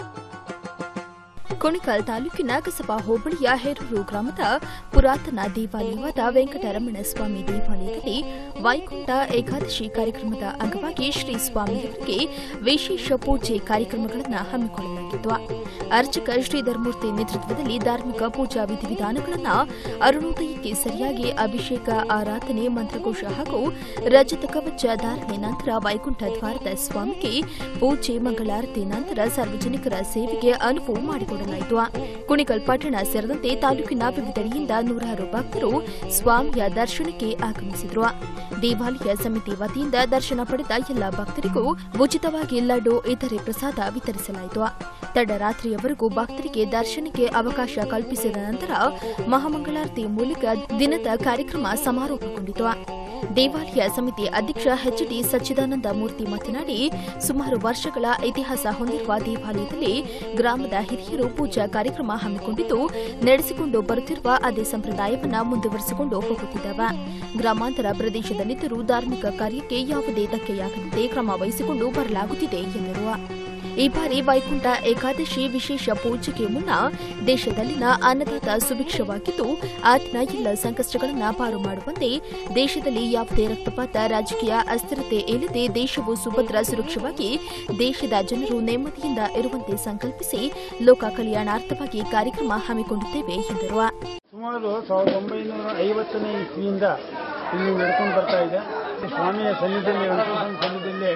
ಕುಣಿಕಲ್ ತಾಲೂಕಿನ ಕಸಬಾ ಹೋಬಳಿಯ ಹೇರೂರು ಗ್ರಾಮದ ಪುರಾತನ ದೇವಾಲಯವಾದ ವೆಂಕಟರಮಣ ಸ್ವಾಮಿ ದೇವಾಲಯದಲ್ಲಿ ವೈಕುಂಠ ಏಕಾದಶಿ ಕಾರ್ಯಕ್ರಮದ ಅಂಗವಾಗಿ ಶ್ರೀ ಸ್ವಾಮಿಯವರಿಗೆ ವಿಶೇಷ ಪೂಜೆ ಕಾರ್ಯಕ್ರಮಗಳನ್ನು ಹಮ್ಮಿಕೊಳ್ಳಲಾಗಿತ್ತು ಅರ್ಚಕ ಶ್ರೀಧರ್ಮೂರ್ತಿ ನೇತೃತ್ವದಲ್ಲಿ ಧಾರ್ಮಿಕ ಪೂಜಾ ವಿಧಿವಿಧಾನಗಳನ್ನು ಅರುಣೋದಯಕ್ಕೆ ಸರಿಯಾಗಿ ಅಭಿಷೇಕ ಆರಾಧನೆ ಮಂತ್ರಕೋಶ ಹಾಗೂ ರಜತ ಕವಚ ಧಾರಣೆ ನಂತರ ವೈಕುಂಠ ದ್ವಾರದ ಸ್ವಾಮಿಗೆ ಪೂಜೆ ಮಂಗಳಾರತಿ ನಂತರ ಸಾರ್ವಜನಿಕರ ಸೇವೆಗೆ ಅನುವು ಮಾಡಿಕೊಡಲಾಯಿತು ಕುಣಿಗಲ್ ಪಟ್ಟಣ ಸೇರಿದಂತೆ ತಾಲೂಕಿನ ವಿವಿಧೆಡೆಯಿಂದ ನೂರಾರು ಭಕ್ತರು ಸ್ವಾಮಿಯ ದರ್ಶನಕ್ಕೆ ಆಗಮಿಸಿದ್ರು ದೇವಾಲಯ ಸಮಿತಿ ವತಿಯಿಂದ ದರ್ಶನ ಪಡೆದ ಎಲ್ಲ ಭಕ್ತರಿಗೂ ಉಚಿತವಾಗಿ ಲಡ್ಡು ಇತರೆ ಪ್ರಸಾದ ವಿತರಿಸಲಾಯಿತು ತಡರಾತ್ರಿಯವರೆಗೂ ಭಕ್ತರಿಗೆ ದರ್ಶನಕ್ಕೆ ಅವಕಾಶ ಕಲ್ಪಿಸಿದ ನಂತರ ಮಹಾಮಂಗಳಾರತಿ ಮೂಲಕ ದಿನದ ಕಾರ್ಯಕ್ರಮ ಸಮಾರೋಪಗೊಂಡಿತು ದೇವಾಲಯ ಸಮಿತಿ ಅಧ್ಯಕ್ಷ ಎಚ್ಡಿ ಸಚ್ಚಿದಾನಂದ ಮೂರ್ತಿ ಮಾತನಾಡಿ ಸುಮಾರು ವರ್ಷಗಳ ಇತಿಹಾಸ ಹೊಂದಿರುವ ದೇವಾಲಯದಲ್ಲಿ ಗ್ರಾಮದ ಹಿರಿಯರು ಪೂಜಾ ಕಾರ್ಯಕ್ರಮ ಹಮ್ಮಿಕೊಂಡಿದ್ದು ನಡೆಸಿಕೊಂಡು ಬರುತ್ತಿರುವ ಅದೇ ಸಂಪ್ರದಾಯವನ್ನ ಮುಂದುವರಿಸಿಕೊಂಡು ಹೋಗುತ್ತಿದ್ದಾವೆ ಗ್ರಾಮಾಂತರ ಪ್ರದೇಶದಲ್ಲಿದ್ದರೂ ಧಾರ್ಮಿಕ ಕಾರ್ಯಕ್ಕೆ ಯಾವುದೇ ಧಕ್ಕೆಯಾಗದಂತೆ ಕ್ರಮ ವಹಿಸಿಕೊಂಡು ಬರಲಾಗುತ್ತಿದೆ ಎಂದರು ಈ ಬಾರಿ ವೈಕುಂಠ ಏಕಾದಶಿ ವಿಶೇಷ ಪೂಜೆಗೆ ಮುನ್ನ ದೇಶದಲ್ಲಿನ ಅನ್ನದಾತ ಸುಭಿಕ್ಷವಾಗಿದ್ದು ಆತನ ಎಲ್ಲ ಸಂಕಷ್ಟಗಳನ್ನು ಪಾರು ಮಾಡುವಂತೆ ದೇಶದಲ್ಲಿ ಯಾವುದೇ ರಕ್ತಪಾತ ರಾಜಕೀಯ ಅಸ್ಥಿರತೆ ಇಲ್ಲದೆ ದೇಶವು ಸುಭದ್ರ ಸುರಕ್ಷವಾಗಿ ದೇಶದ ಜನರು ನೆಮ್ಮದಿಯಿಂದ ಇರುವಂತೆ ಸಂಕಲ್ಪಿಸಿ ಲೋಕ ಕಲ್ಯಾಣಾರ್ಥವಾಗಿ ಕಾರ್ಯಕ್ರಮ ಹಮ್ಮಿಕೊಂಡಿದ್ದೇವೆ ಎಂದರು ಸುಮಾರು ಸಾವಿರದ ಒಂಬೈನೂರ ಐವತ್ತನೇ ಇಸ್ವಿಯಿಂದ ಇಲ್ಲಿ ನಡ್ಕೊಂಡು ಬರ್ತಾ ಇದೆ ಸ್ವಾಮಿಯ ಸನ್ನಿಧಿಯಲ್ಲಿ ವೆಂಕಟೇಶ್ವರ ಸನ್ನಿಧಿಯಲ್ಲಿ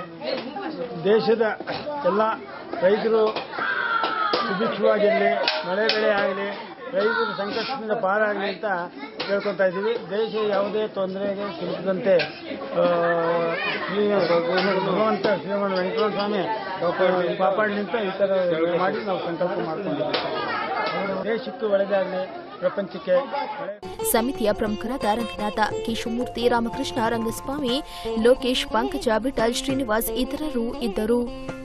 ದೇಶದ ಎಲ್ಲ ರೈತರು ಸುಭಿಕ್ಷವಾಗಿರಲಿ ಮಳೆ ಬೆಳೆ ಆಗಲಿ ರೈತರ ಸಂಕಷ್ಟದಿಂದ ಪಾರಾಗಲಿ ಅಂತ ಕೇಳ್ಕೊತಾ ಇದ್ದೀವಿ ದೇಶ ಯಾವುದೇ ತೊಂದರೆಗೆ ಸಿಲುಕದಂತೆ ಆ, ಶ್ರೀ ಭಗವಂತ ಶ್ರೀಮನ್ ವೆಂಕಟರಮಣ ಸ್ವಾಮಿ ಕಾಪಾಡಿ ನಿಂತ ಈ ಥರ ಮಾಡಿ ನಾವು ಸಂಕಲ್ಪ ಮಾಡ್ಕೊಂಡಿದ್ದೀವಿ ದೇಶಕ್ಕೆ ಒಳ್ಳೆಯದಾಗಲಿ ಪ್ರಪಂಚಕ್ಕೆ ಒಳ್ಳೆ ಸಮಿತಿಯ ಪ್ರಮುಖರಾದ ರಂಗನಾಥ ಕೇಶವಮೂರ್ತಿ ರಾಮಕೃಷ್ಣ ರಂಗಸ್ವಾಮಿ ಲೋಕೇಶ್ ಪಂಕಜ ವಿಠಲ್ ಶ್ರೀನಿವಾಸ್ ಇತರರು ಇದ್ದರು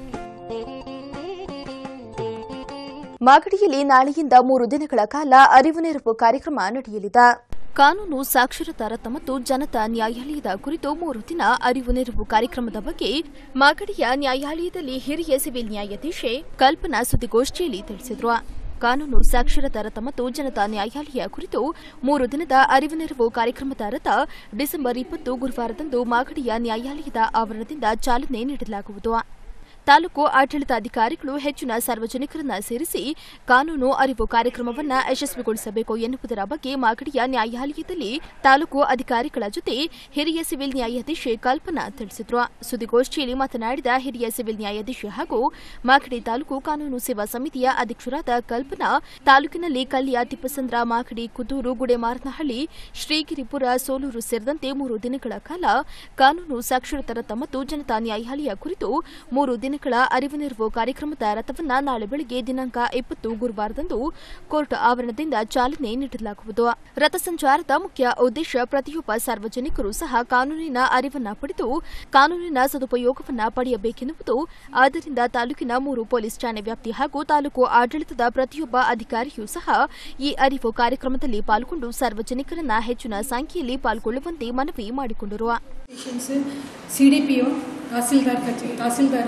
ಮಾಗಡಿಯಲ್ಲಿ ನಾಳೆಯಿಂದ ಮೂರು ದಿನಗಳ ಕಾಲ ಅರಿವು ನೆರವು ಕಾರ್ಯಕ್ರಮ ನಡೆಯಲಿದೆ ಕಾನೂನು ಸಾಕ್ಷರತಾ ರಥ ಮತ್ತು ಜನತಾ ನ್ಯಾಯಾಲಯದ ಕುರಿತು ಮೂರು ದಿನ ಅರಿವು ನೆರವು ಕಾರ್ಯಕ್ರಮದ ಬಗ್ಗೆ ಮಾಗಡಿಯ ನ್ಯಾಯಾಲಯದಲ್ಲಿ ಹಿರಿಯ ಸಿವಿಲ್ ನ್ಯಾಯಾಧೀಶೆ ಕಲ್ಪನಾ ಸುದ್ದಿಗೋಷ್ಠಿಯಲ್ಲಿ ತಿಳಿಸಿದರು ಕಾನೂನು ಸಾಕ್ಷರತಾ ರಥ ಮತ್ತು ಜನತಾ ನ್ಯಾಯಾಲಯ ಕುರಿತು ಮೂರು ದಿನದ ಅರಿವು ನೆರವು ಕಾರ್ಯಕ್ರಮದ ರಥ ಡಿಸೆಂಬರ್ ಇಪ್ಪತ್ತು ಗುರುವಾರದಂದು ಮಾಗಡಿಯ ನ್ಯಾಯಾಲಯದ ಆವರಣದಿಂದ ಚಾಲನೆ ನೀಡಲಾಗುವುದು ತಾಲೂಕು ಆಡಳಿತಾಧಿಕಾರಿಗಳು ಹೆಚ್ಚಿನ ಸಾರ್ವಜನಿಕರನ್ನ ಸೇರಿಸಿ ಕಾನೂನು ಅರಿವು ಕಾರ್ಯಕ್ರಮವನ್ನು ಯಶಸ್ವಿಗೊಳಿಸಬೇಕು ಎನ್ನುವುದರ ಬಗ್ಗೆ ಮಾಗಡಿಯ ನ್ಯಾಯಾಲಯದಲ್ಲಿ ತಾಲೂಕು ಅಧಿಕಾರಿಗಳ ಜೊತೆ ಹಿರಿಯ ಸಿವಿಲ್ ನ್ಯಾಯಾಧೀಶೆ ಕಲ್ಪನಾ ತಿಳಿಸಿದ್ರು ಸುದ್ದಿಗೋಷ್ಠಿಯಲ್ಲಿ ಮಾತನಾಡಿದ ಹಿರಿಯ ಸಿವಿಲ್ ನ್ಯಾಯಾಧೀಶೆ ಹಾಗೂ ಮಾಗಡಿ ತಾಲೂಕು ಕಾನೂನು ಸೇವಾ ಸಮಿತಿಯ ಅಧ್ಯಕ್ಷರಾದ ಕಲ್ಪನಾ ತಾಲೂಕಿನಲ್ಲಿ ಕಲ್ಲಿಯ ತಿಪ್ಪಸಂದ್ರ ಮಾಗಡಿ ಕುದೂರು ಗುಡೆಮಾರನಹಳ್ಳಿ ಶ್ರೀಗಿರಿಪುರ ಸೋಲೂರು ಸೇರಿದಂತೆ ಮೂರು ದಿನಗಳ ಕಾಲ ಕಾನೂನು ಸಾಕ್ಷರತಾ ರಥ ಮತ್ತು ಜನತಾ ನ್ಯಾಯಾಲಯ ಕುರಿತು ಮೂರು ದಿನಗಳ ಅರಿವು ನೆರವು ಕಾರ್ಯಕ್ರಮದ ರಥವನ್ನು ನಾಳೆ ಬೆಳಗ್ಗೆ ದಿನಾಂಕ ಇಪ್ಪತ್ತು ಗುರುವಾರದಂದು ಕೋರ್ಟ್ ಆವರಣದಿಂದ ಚಾಲನೆ ನೀಡಲಾಗುವುದು ರಥ ಸಂಚಾರದ ಮುಖ್ಯ ಉದ್ದೇಶ ಪ್ರತಿಯೊಬ್ಬ ಸಾರ್ವಜನಿಕರು ಸಹ ಕಾನೂನಿನ ಅರಿವನ್ನ ಪಡೆದು ಕಾನೂನಿನ ಸದುಪಯೋಗವನ್ನ ಪಡೆಯಬೇಕೆನ್ನುವುದು ಆದ್ದರಿಂದ ತಾಲೂಕಿನ ಮೂರು ಪೊಲೀಸ್ ಠಾಣೆ ವ್ಯಾಪ್ತಿ ಹಾಗೂ ತಾಲೂಕು ಆಡಳಿತದ ಪ್ರತಿಯೊಬ್ಬ ಅಧಿಕಾರಿಯೂ ಸಹ ಈ ಅರಿವು ಕಾರ್ಯಕ್ರಮದಲ್ಲಿ ಪಾಲ್ಗೊಂಡು ಸಾರ್ವಜನಿಕರನ್ನ ಹೆಚ್ಚಿನ ಸಂಖ್ಯೆಯಲ್ಲಿ ಪಾಲ್ಗೊಳ್ಳುವಂತೆ ಮನವಿ ಮಾಡಿಕೊಂಡರು C D P O tahsildar ಕಚೇ tahsildar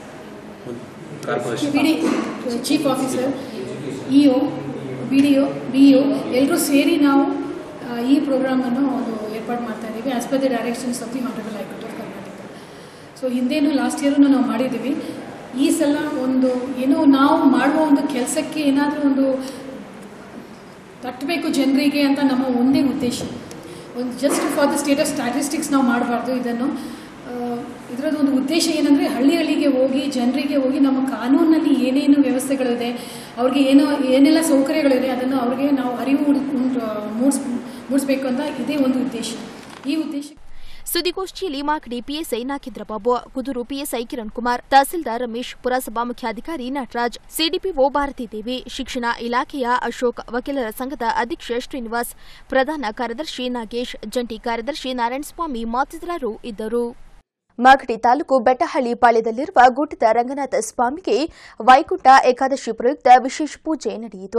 P D chief officer E O B D O B O ಎಲ್ಲರೂ ಸೇರಿ ನಾವು ಆ, ಈ ಪ್ರೋಗ್ರಾಮನ್ನು ಒಂದು ಏರ್ಪಾಡು ಮಾಡ್ತಾ ಇದ್ದೀವಿ as per the directions of the honourable high court of Karnataka so ಹಿಂದೇನು ಲಾಸ್ಟ್ ಇಯರು ನಾವು ಮಾಡಿದ್ದೀವಿ ಈ ಸಲ ಒಂದು ಏನೋ ನಾವು ಮಾಡುವ ಒಂದು ಕೆಲಸಕ್ಕೆ ಏನಾದರೂ ಒಂದು ತಟ್ಟಬೇಕು ಜನರಿಗೆ ಅಂತ ನಮ್ಮ ಒಂದೇ ಉದ್ದೇಶ ಒಂದು just for the state of statistics ನಾವು ಮಾಡಬಾರ್ದು ಇದನ್ನು ಇದರದ್ದು ಒಂದು ಉದ್ದೇಶ ಏನಂದರೆ ಹಳ್ಳಿ ಹಳ್ಳಿಗೆ ಹೋಗಿ ಜನರಿಗೆ ಹೋಗಿ ನಮ್ಮ ಕಾನೂನಲ್ಲಿ ಏನೇನು ವ್ಯವಸ್ಥೆಗಳಿದೆ ಅವ್ರಿಗೆ ಏನೋ ಏನೆಲ್ಲ ಸೌಕರ್ಯಗಳಿದೆ ಅದನ್ನು ಅವ್ರಿಗೆ ನಾವು ಅರಿವು ಉಂಟು- ಉಂಟು ಮೂಡಿಸ್ ಮೂಡಿಸ್ಬೇಕು ಅಂತ ಇದೇ ಒಂದು ಉದ್ದೇಶ ಈ ಉದ್ದೇಶ ಸುದ್ದಿಗೋಷ್ಠಿಯಲ್ಲಿ ಮಾಗಡಿ ಪಿಎಸ್ಐ ನಾಗೇಂದ್ರ ಬಾಬು ಕುದೂರು ಪಿಎಸ್ಐ ಕಿರಣ್ ಕುಮಾರ್ ತಹಸೀಲ್ದಾರ್ ರಮೇಶ್ ಪುರಸಭಾ ಮುಖ್ಯಾಧಿಕಾರಿ ನಟರಾಜ್ ಸಿಡಿಪಿಒ ಭಾರತಿ ದೇವಿ ಶಿಕ್ಷಣ ಇಲಾಖೆಯ ಅಶೋಕ್ ವಕೀಲರ ಸಂಘದ ಅಧ್ಯಕ್ಷ ಶ್ರೀನಿವಾಸ್ ಪ್ರಧಾನ ಕಾರ್ಯದರ್ಶಿ ನಾಗೇಶ್ ಜಂಟಿ ಕಾರ್ಯದರ್ಶಿ ನಾರಾಯಣಸ್ವಾಮಿ ಮತ್ತಿತರರು ಇದ್ದರು ಮಾಗಡಿ ತಾಲೂಕು ಬೆಟ್ಟಹಳ್ಳಿ ಪಾಳ್ಯದಲ್ಲಿರುವ ಗುಡ್ಡದ ರಂಗನಾಥ ಸ್ವಾಮಿಗೆ ವೈಕುಂಠ ಏಕಾದಶಿ ಪ್ರಯುಕ್ತ ವಿಶೇಷ ಪೂಜೆ ನಡೆಯಿತು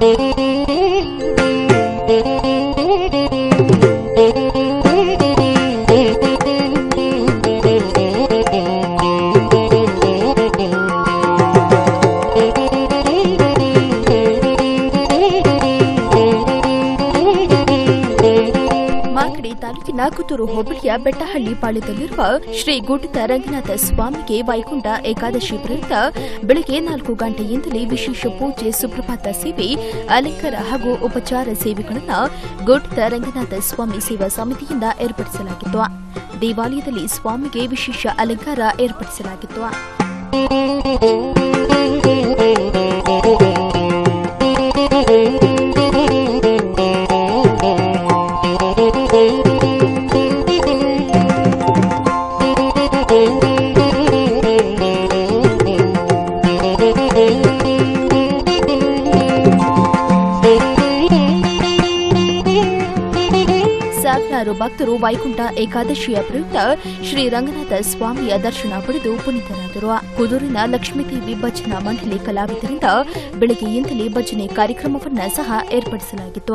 ಮಾಗಡಿ ತಾಲೂಕಿನ ಕುತೂರು ಹೋಬಳಿಯ ಬೆಟ್ಟಹಳ್ಳಿ ಪಾಳ್ಯದಲ್ಲಿರುವ ಶ್ರೀ ಗುಡ್ಡದ ರಂಗನಾಥ ಸ್ವಾಮಿಗೆ ವೈಕುಂಠ ಏಕಾದಶಿ ಪ್ರಯುಕ್ತ ಬೆಳಗ್ಗೆ ನಾಲ್ಕು ಗಂಟೆಯಿಂದಲೇ ವಿಶೇಷ ಪೂಜೆ ಸುಪ್ರಭಾತ ಸೇವೆ ಅಲಂಕಾರ ಹಾಗೂ ಉಪಚಾರ ಸೇವೆಗಳನ್ನು ಗುಡ್ಡದ ರಂಗನಾಥ ಸ್ವಾಮಿ ಸೇವಾ ಸಮಿತಿಯಿಂದ ಏರ್ಪಡಿಸಲಾಗಿತ್ತು ದೇವಾಲಯದಲ್ಲಿ ಸ್ವಾಮಿಗೆ ವಿಶೇಷ ಅಲಂಕಾರ ಏರ್ಪಡಿಸಲಾಗಿತ್ತು ಸಾವಿರಾರು ಭಕ್ತರು ವೈಕುಂಠ ಏಕಾದಶಿಯ ಪ್ರಯುಕ್ತ ಶ್ರೀ ರಂಗನಾಥ ಸ್ವಾಮಿಯ ದರ್ಶನ ಪಡೆದು ಪುನೀತರಾದರು ಕುದೂರಿನ ಲಕ್ಷ್ಮೀದೇವಿ ಭಜನಾ ಮಂಡಳಿ ಕಲಾವಿದರಿಂದ ಬೆಳಗ್ಗೆಯಿಂದಲೇ ಭಜನೆ ಕಾರ್ಯಕ್ರಮವನ್ನು ಸಹ ಏರ್ಪಡಿಸಲಾಗಿತ್ತು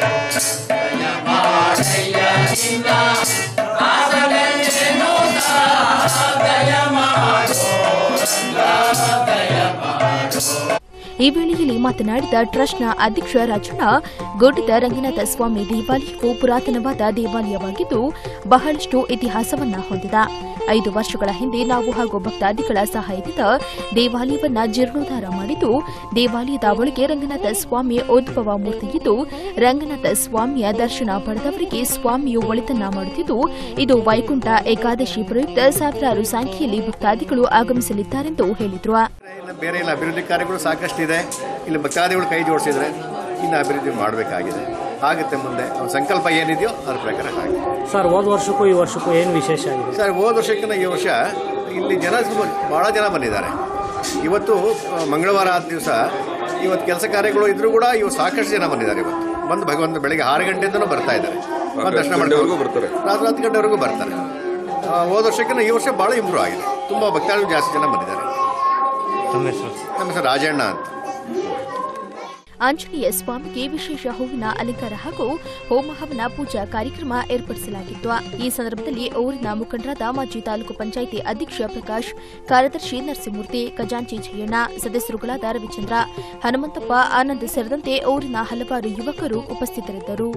ಈ ವೇಳೆಯಲ್ಲಿ ಮಾತನಾಡಿದ ಟ್ರಸ್ಟ್ನ ಅಧ್ಯಕ್ಷ ರಾಜಣ್ಣ ಗುಡ್ಡದ ರಂಗನಾಥ ಸ್ವಾಮಿ ದೇವಾಲಯವು ಪುರಾತನವಾದ ದೇವಾಲಯವಾಗಿದ್ದು ಬಹಳಷ್ಟು ಇತಿಹಾಸವನ್ನ ಹೊಂದಿದೆ ಐದು ವರ್ಷಗಳ ಹಿಂದೆ ನಾವು ಹಾಗೂ ಭಕ್ತಾದಿಗಳ ಸಹಾಯದಿಂದ ದೇವಾಲಯವನ್ನ ಜೀರ್ಣೋದ್ಧಾರ ಮಾಡಿದ್ದು ದೇವಾಲಯದ ಒಳಗೆ ರಂಗನಾಥ ಸ್ವಾಮಿಯ ಉದ್ಭವ ಮೂರ್ತಿಯಿದ್ದು ರಂಗನಾಥ ಸ್ವಾಮಿಯ ದರ್ಶನ ಪಡೆದವರಿಗೆ ಸ್ವಾಮಿಯು ಒಳಿತನ್ನ ಮಾಡುತ್ತಿದ್ದು ಇದು ವೈಕುಂಠ ಏಕಾದಶಿ ಪ್ರಯುಕ್ತ ಸಾವಿರಾರು ಸಂಖ್ಯೆಯಲ್ಲಿ ಭಕ್ತಾದಿಗಳು ಆಗಮಿಸಲಿದ್ದಾರೆಂದು ಹೇಳಿದರು ಇನ್ನು ಬೇರೆ ಇಲ್ಲ ಅಭಿವೃದ್ಧಿ ಕಾರ್ಯಗಳು ಸಾಕಷ್ಟಿದೆ ಇಲ್ಲಿ ಭಕ್ತಾದಿಗಳು ಕೈ ಜೋಡಿಸಿದ್ರೆ ಇನ್ನು ಅಭಿವೃದ್ಧಿ ಮಾಡಬೇಕಾಗಿದೆ ಆಗುತ್ತೆ ಮುಂದೆ ಅವ್ರ ಸಂಕಲ್ಪ ಏನಿದೆಯೋ ಅದ್ರ ಪ್ರಕಾರ ಆಗುತ್ತೆ ಸರ್ ಹೋದ ವರ್ಷಕ್ಕೂ ಈ ವರ್ಷಕ್ಕೂ ಏನು ವಿಶೇಷ ಆಗಿದೆ ಸರ್ ಹೋದ ವರ್ಷಕ್ಕಿಂತ ಈ ವರ್ಷ ಇಲ್ಲಿ ಜನ ತುಂಬ ಭಾಳ ಜನ ಬಂದಿದ್ದಾರೆ ಇವತ್ತು ಆ, ಮಂಗಳವಾರ ಆದ ದಿವಸ ಇವತ್ತು ಕೆಲಸ ಕಾರ್ಯಗಳು ಇದ್ರೂ ಕೂಡ ಇವತ್ತು ಸಾಕಷ್ಟು ಜನ ಬಂದಿದ್ದಾರೆ ಇವತ್ತು ಬಂದು ಭಗವಂತ ಬೆಳಿಗ್ಗೆ ಆರು ಗಂಟೆಯಿಂದನೂ ಬರ್ತಾ ಇದ್ದಾರೆ ಬಂದು ದರ್ಶನ ಮಾಡ್ಕೊಂಡು ಬರ್ತಾರೆ ರಾತ್ರಿ ಹತ್ತು ಗಂಟೆವರೆಗೂ ಬರ್ತಾರೆ ಆ, ಹೋದ ವರ್ಷಕ್ಕಿಂತ ಈ ವರ್ಷ ಭಾಳ ಇಂಪ್ರೂವ್ ಆಗಿದೆ ತುಂಬ ಭಕ್ತಾದಿಗಳು ಜಾಸ್ತಿ ಜನ ಬಂದಿದ್ದಾರೆ ನಮ್ಮ ಹೆಸರು ನಮ್ಮ ಹೆಸರು ರಾಜಣ್ಣ ಅಂತ ಆಂಜನೇಯ ಸ್ವಾಮಿಗೆ ವಿಶೇಷ ಹೂವಿನ ಅಲಂಕಾರ ಹಾಗೂ ಹೋಮ ಹವನ ಪೂಜಾ ಕಾರ್ಯಕ್ರಮ ಏರ್ಪಡಿಸಲಾಗಿತ್ತು ಈ ಸಂದರ್ಭದಲ್ಲಿ ಊರಿನ ಮುಖಂಡರಾದ ಮಾಜಿ ತಾಲೂಕು ಪಂಚಾಯಿತಿ ಅಧ್ಯಕ್ಷ ಪ್ರಕಾಶ್ ಕಾರ್ಯದರ್ಶಿ ನರಸಿಂಹಮೂರ್ತಿ ಖಜಾಂಚಿ ಜಯಣ್ಣ ಸದಸ್ಯರುಗಳಾದ ರವಿಚಂದ್ರ ಹನುಮಂತಪ್ಪ ಆನಂದ್ ಸೇರಿದಂತೆ ಊರಿನ ಹಲವಾರು ಯುವಕರು ಉಪಸ್ಥಿತರಿದ್ದರು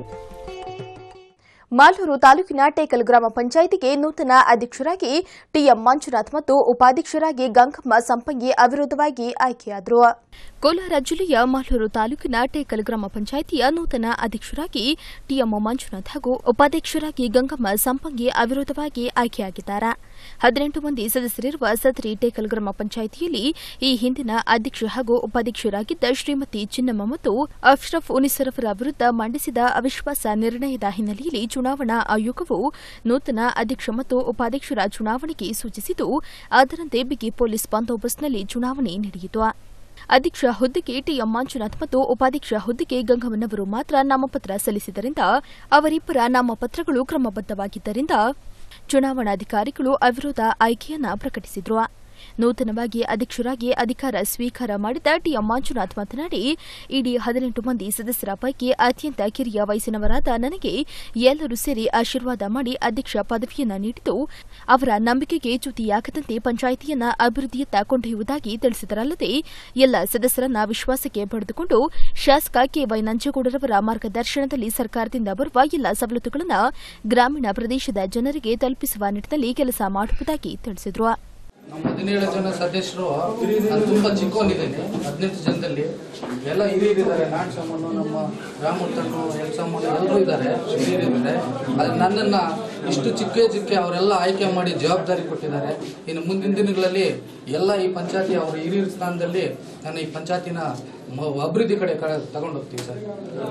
ಮಾಲೂರು ತಾಲೂಕಿನ ಟೇಕಲ್ ಗ್ರಾಮ ಪಂಚಾಯಿತಿಗೆ ನೂತನ ಅಧ್ಯಕ್ಷರಾಗಿ ಟಿಎಂ ಮಂಜುನಾಥ್ ಮತ್ತು ಉಪಾಧ್ಯಕ್ಷರಾಗಿ ಗಂಗಮ್ಮ ಸಂಪಂಗಿ ಅವಿರೋಧವಾಗಿ ಆಯ್ಕೆಯಾದರು ಕೋಲಾರ ಜಿಲ್ಲೆಯ ಮಾಲೂರು ತಾಲೂಕಿನ ಟೇಕಲ್ ಗ್ರಾಮ ಪಂಚಾಯಿತಿಯ ನೂತನ ಅಧ್ಯಕ್ಷರಾಗಿ ಟಿಎಂ ಮಂಜುನಾಥ್ ಹಾಗೂ ಉಪಾಧ್ಯಕ್ಷರಾಗಿ ಗಂಗಮ್ಮ ಸಂಪಂಗಿ ಅವಿರೋಧವಾಗಿ ಆಯ್ಕೆಯಾಗಿದ್ದಾರೆ ಹದಿನೆಂಟು ಮಂದಿ ಸದಸ್ಯರಿರುವ ಸದರಿ ಟೇಕಲ್ ಗ್ರಾಮ ಪಂಚಾಯಿತಿಯಲ್ಲಿ ಈ ಹಿಂದಿನ ಅಧ್ಯಕ್ಷ ಹಾಗೂ ಉಪಾಧ್ಯಕ್ಷರಾಗಿದ್ದ ಶ್ರೀಮತಿ ಚಿನ್ನಮ್ಮ ಮತ್ತು ಅಶ್ರಫ್ ಉನಿಸರಫರ ವಿರುದ್ಧ ಮಂಡಿಸಿದ ಅವಿಶ್ವಾಸ ನಿರ್ಣಯದ ಹಿನ್ನೆಲೆಯಲ್ಲಿ ಚುನಾವಣಾ ಆಯೋಗವು ನೂತನ ಅಧ್ಯಕ್ಷ ಮತ್ತು ಉಪಾಧ್ಯಕ್ಷರ ಚುನಾವಣೆಗೆ ಸೂಚಿಸಿದ್ದು ಅದರಂತೆ ಬಿಗಿ ಪೊಲೀಸ್ ಬಂದೋಬಸ್ತ್ನಲ್ಲಿ ಚುನಾವಣೆ ನಡೆಯಿತು ಅಧ್ಯಕ್ಷ ಹುದ್ದೆಗೆ ಟಿಎಂ ಮಂಜುನಾಥ್ ಮತ್ತು ಉಪಾಧ್ಯಕ್ಷ ಹುದ್ದೆಗೆ ಗಂಗಮ್ಮನವರು ಮಾತ್ರ ನಾಮಪತ್ರ ಸಲ್ಲಿಸಿದ್ದರಿಂದ ಅವರಿಬ್ಬರ ನಾಮಪತ್ರಗಳು ಕ್ರಮಬದ್ದವಾಗಿದ್ದರಿಂದ ಚುನಾವಣಾಧಿಕಾರಿಗಳು ಅವಿರೋಧ ಆಯ್ಕೆಯನ್ನ ಪ್ರಕಟಿಸಿದ್ರು ನೂತನವಾಗಿ ಅಧ್ಯಕ್ಷರಾಗಿ ಅಧಿಕಾರ ಸ್ವೀಕಾರ ಮಾಡಿದ ಟಿಎಂ ಮಂಜುನಾಥ್ ಮಾತನಾಡಿ ಇಡೀ ಹದಿನೆಂಟು ಮಂದಿ ಸದಸ್ಯರ ಪೈಕಿ ಅತ್ಯಂತ ಕಿರಿಯ ವಯಸ್ಸಿನವರಾದ ನನಗೆ ಎಲ್ಲರೂ ಸೇರಿ ಆಶೀರ್ವಾದ ಮಾಡಿ ಅಧ್ಯಕ್ಷ ಪದವಿಯನ್ನ ನೀಡಿದ್ದು ಅವರ ನಂಬಿಕೆಗೆ ಚ್ಯುತಿಯಾಗದಂತೆ ಪಂಚಾಯಿತಿಯನ್ನ ಅಭಿವೃದ್ಧಿಯತ್ತ ಕೊಂಡೊಯ್ಯುವುದಾಗಿ ತಿಳಿಸಿದರಲ್ಲದೆ ಎಲ್ಲ ಸದಸ್ಯರನ್ನ ವಿಶ್ವಾಸಕ್ಕೆ ಪಡೆದುಕೊಂಡು ಶಾಸಕ ಕೆವೈ ನಂಜೇಗೌಡರವರ ಮಾರ್ಗದರ್ಶನದಲ್ಲಿ ಸರ್ಕಾರದಿಂದ ಬರುವ ಎಲ್ಲ ಸವಲತ್ತುಗಳನ್ನು ಗ್ರಾಮೀಣ ಪ್ರದೇಶದ ಜನರಿಗೆ ತಲುಪಿಸುವ ನಿಟ್ಟಿನಲ್ಲಿ ಕೆಲಸ ಮಾಡುವುದಾಗಿ ತಿಳಿಸಿದರು ನಮ್ಮ ಹದಿನೇಳು ಜನ ಸದಸ್ಯರು ನಾನು ತುಂಬಾ ಚಿಕ್ಕವನಿದ್ದೇನೆ ಹದಿನೆಂಟು ಜನದಲ್ಲಿ ಎಲ್ಲ ಹಿರಿಯರಿದ್ದಾರೆ ನಾಡ್ ಸಮ್ಮನು ನಮ್ಮ ರಾಮೂರ್ತನು ಎಲ್ ಸಮ್ಮನು ಎಲ್ಲರೂ ಇದ್ದಾರೆ ಹಿರಿಯರಿದ್ದಾರೆ ಅದು ನನ್ನನ್ನ ಇಷ್ಟು ಚಿಕ್ಕ ಚಿಕ್ಕ ಅವರೆಲ್ಲ ಆಯ್ಕೆ ಮಾಡಿ ಜವಾಬ್ದಾರಿ ಕೊಟ್ಟಿದ್ದಾರೆ ಇನ್ನು ಮುಂದಿನ ದಿನಗಳಲ್ಲಿ ಎಲ್ಲ ಈ ಪಂಚಾಯತಿ ಅವರ ಹಿರಿಯರ ಸ್ಥಾನದಲ್ಲಿ ನಾನು ಈ ಪಂಚಾಯತಿನ ಮ- ಅಭಿವೃದ್ಧಿ ಕಡೆ ಕಡೆ ತಗೊಂಡೋಗ್ತೀವಿ ಸರ್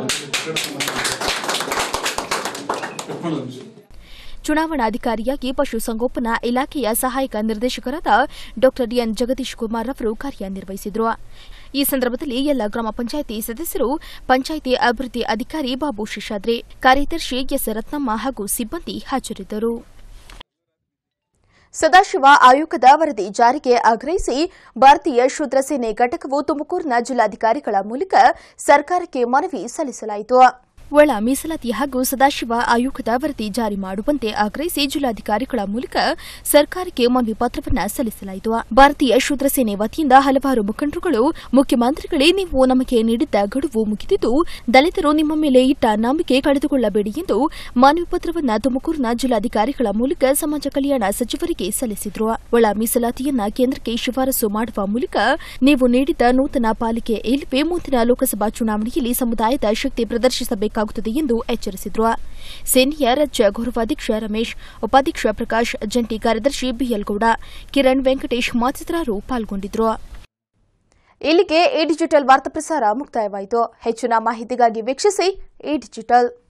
ಚುನಾವಣಾಧಿಕಾರಿಯಾಗಿ ಪಶುಸಂಗೋಪನಾ ಇಲಾಖೆಯ ಸಹಾಯಕ ನಿರ್ದೇಶಕರಾದ ಡಾ ಎನ್ ಜಗದೀಶ್ ಕುಮಾರ್ ಅವರು ಕಾರ್ಯನಿರ್ವಹಿಸಿದರು ಈ ಸಂದರ್ಭದಲ್ಲಿ ಎಲ್ಲ ಗ್ರಾಮ ಪಂಚಾಯಿತಿ ಸದಸ್ಯರು ಪಂಚಾಯಿತಿ ಅಭಿವೃದ್ಧಿ ಅಧಿಕಾರಿ ಬಾಬು ಶೇಷಾದ್ರಿ ಕಾರ್ಯದರ್ಶಿ ಎಸ್ ರತ್ನಮ್ಮ ಹಾಗೂ ಸಿಬ್ಬಂದಿ ಹಾಜರಿದ್ದರು ಸದಾಶಿವ ಆಯೋಗದ ವರದಿ ಜಾರಿಗೆ ಆಗ್ರಹಿಸಿ ಭಾರತೀಯ ಶೂದ್ರ ಸೇನೆ ಘಟಕವು ತುಮಕೂರಿನ ಜಿಲ್ಲಾಧಿಕಾರಿಗಳ ಮೂಲಕ ಸರ್ಕಾರಕ್ಕೆ ಮನವಿ ಸಲ್ಲಿಸಲಾಯಿತು ಒಳ ಮೀಸಲಾತಿ ಹಾಗೂ ಸದಾಶಿವ ಆಯೋಗದ ವರದಿ ಜಾರಿ ಮಾಡುವಂತೆ ಆಗ್ರಹಿಸಿ ಜಿಲ್ಲಾಧಿಕಾರಿಗಳ ಮೂಲಕ ಸರ್ಕಾರಕ್ಕೆ ಮನವಿ ಪತ್ರವನ್ನು ಸಲ್ಲಿಸಲಾಯಿತು ಭಾರತೀಯ ಶೂದ್ರ ಸೇನೆ ವತಿಯಿಂದ ಹಲವಾರು ಮುಖಂಡರುಗಳು ಮುಖ್ಯಮಂತ್ರಿಗಳೇ ನೀವು ನಮಗೆ ನೀಡಿದ್ದ ಗಡುವು ಮುಗಿದಿದ್ದು ದಲಿತರು ನಿಮ್ಮ ಮೇಲೆ ಇಟ್ಟ ನಂಬಿಕೆ ಕಳೆದುಕೊಳ್ಳಬೇಡಿ ಎಂದು ಮನವಿ ಪತ್ರವನ್ನು ತುಮಕೂರಿನ ಜಿಲ್ಲಾಧಿಕಾರಿಗಳ ಮೂಲಕ ಸಮಾಜ ಕಲ್ಯಾಣ ಸಚಿವರಿಗೆ ಸಲ್ಲಿಸಿದ್ರು ಒಳ ಮೀಸಲಾತಿಯನ್ನ ಕೇಂದ್ರಕ್ಕೆ ಶಿಫಾರಸು ಮಾಡುವ ಮೂಲಕ ನೀವು ನೀಡಿದ್ದ ನೂತನ ಪಾಲಿಕೆ ಇಲ್ಲವೇ ಮುಂದಿನ ಲೋಕಸಭಾ ಚುನಾವಣೆಯಲ್ಲಿ ಸಮುದಾಯದ ಶಕ್ತಿ ಪ್ರದರ್ಶಿಸಬೇಕಾಗುತ್ತದೆ ಎಂದು ಎಚ್ಚರಿಸಿದ್ರು ಸೇನೆಯ ರಾಜ್ಯ ಗೌರವಾಧ್ಯಕ್ಷ ರಮೇಶ್ ಉಪಾಧ್ಯಕ್ಷ ಪ್ರಕಾಶ್ ಜಂಟಿ ಕಾರ್ಯದರ್ಶಿ ಬಿಎಲ್ ಗೌಡ ಕಿರಣ್ ವೆಂಕಟೇಶ್ ಮತ್ತಿತರರು ಪಾಲ್ಗೊಂಡಿದ್ರು ಇಲ್ಲಿಗೆ ಈ ಡಿಜಿಟಲ್ ವಾರ್ತಾ ಪ್ರಸಾರ ಮುಕ್ತಾಯವಾಯಿತು ಹೆಚ್ಚಿನ ಮಾಹಿತಿಗಾಗಿ ವೀಕ್ಷಿಸಿ ಈ ಡಿಜಿಟಲ್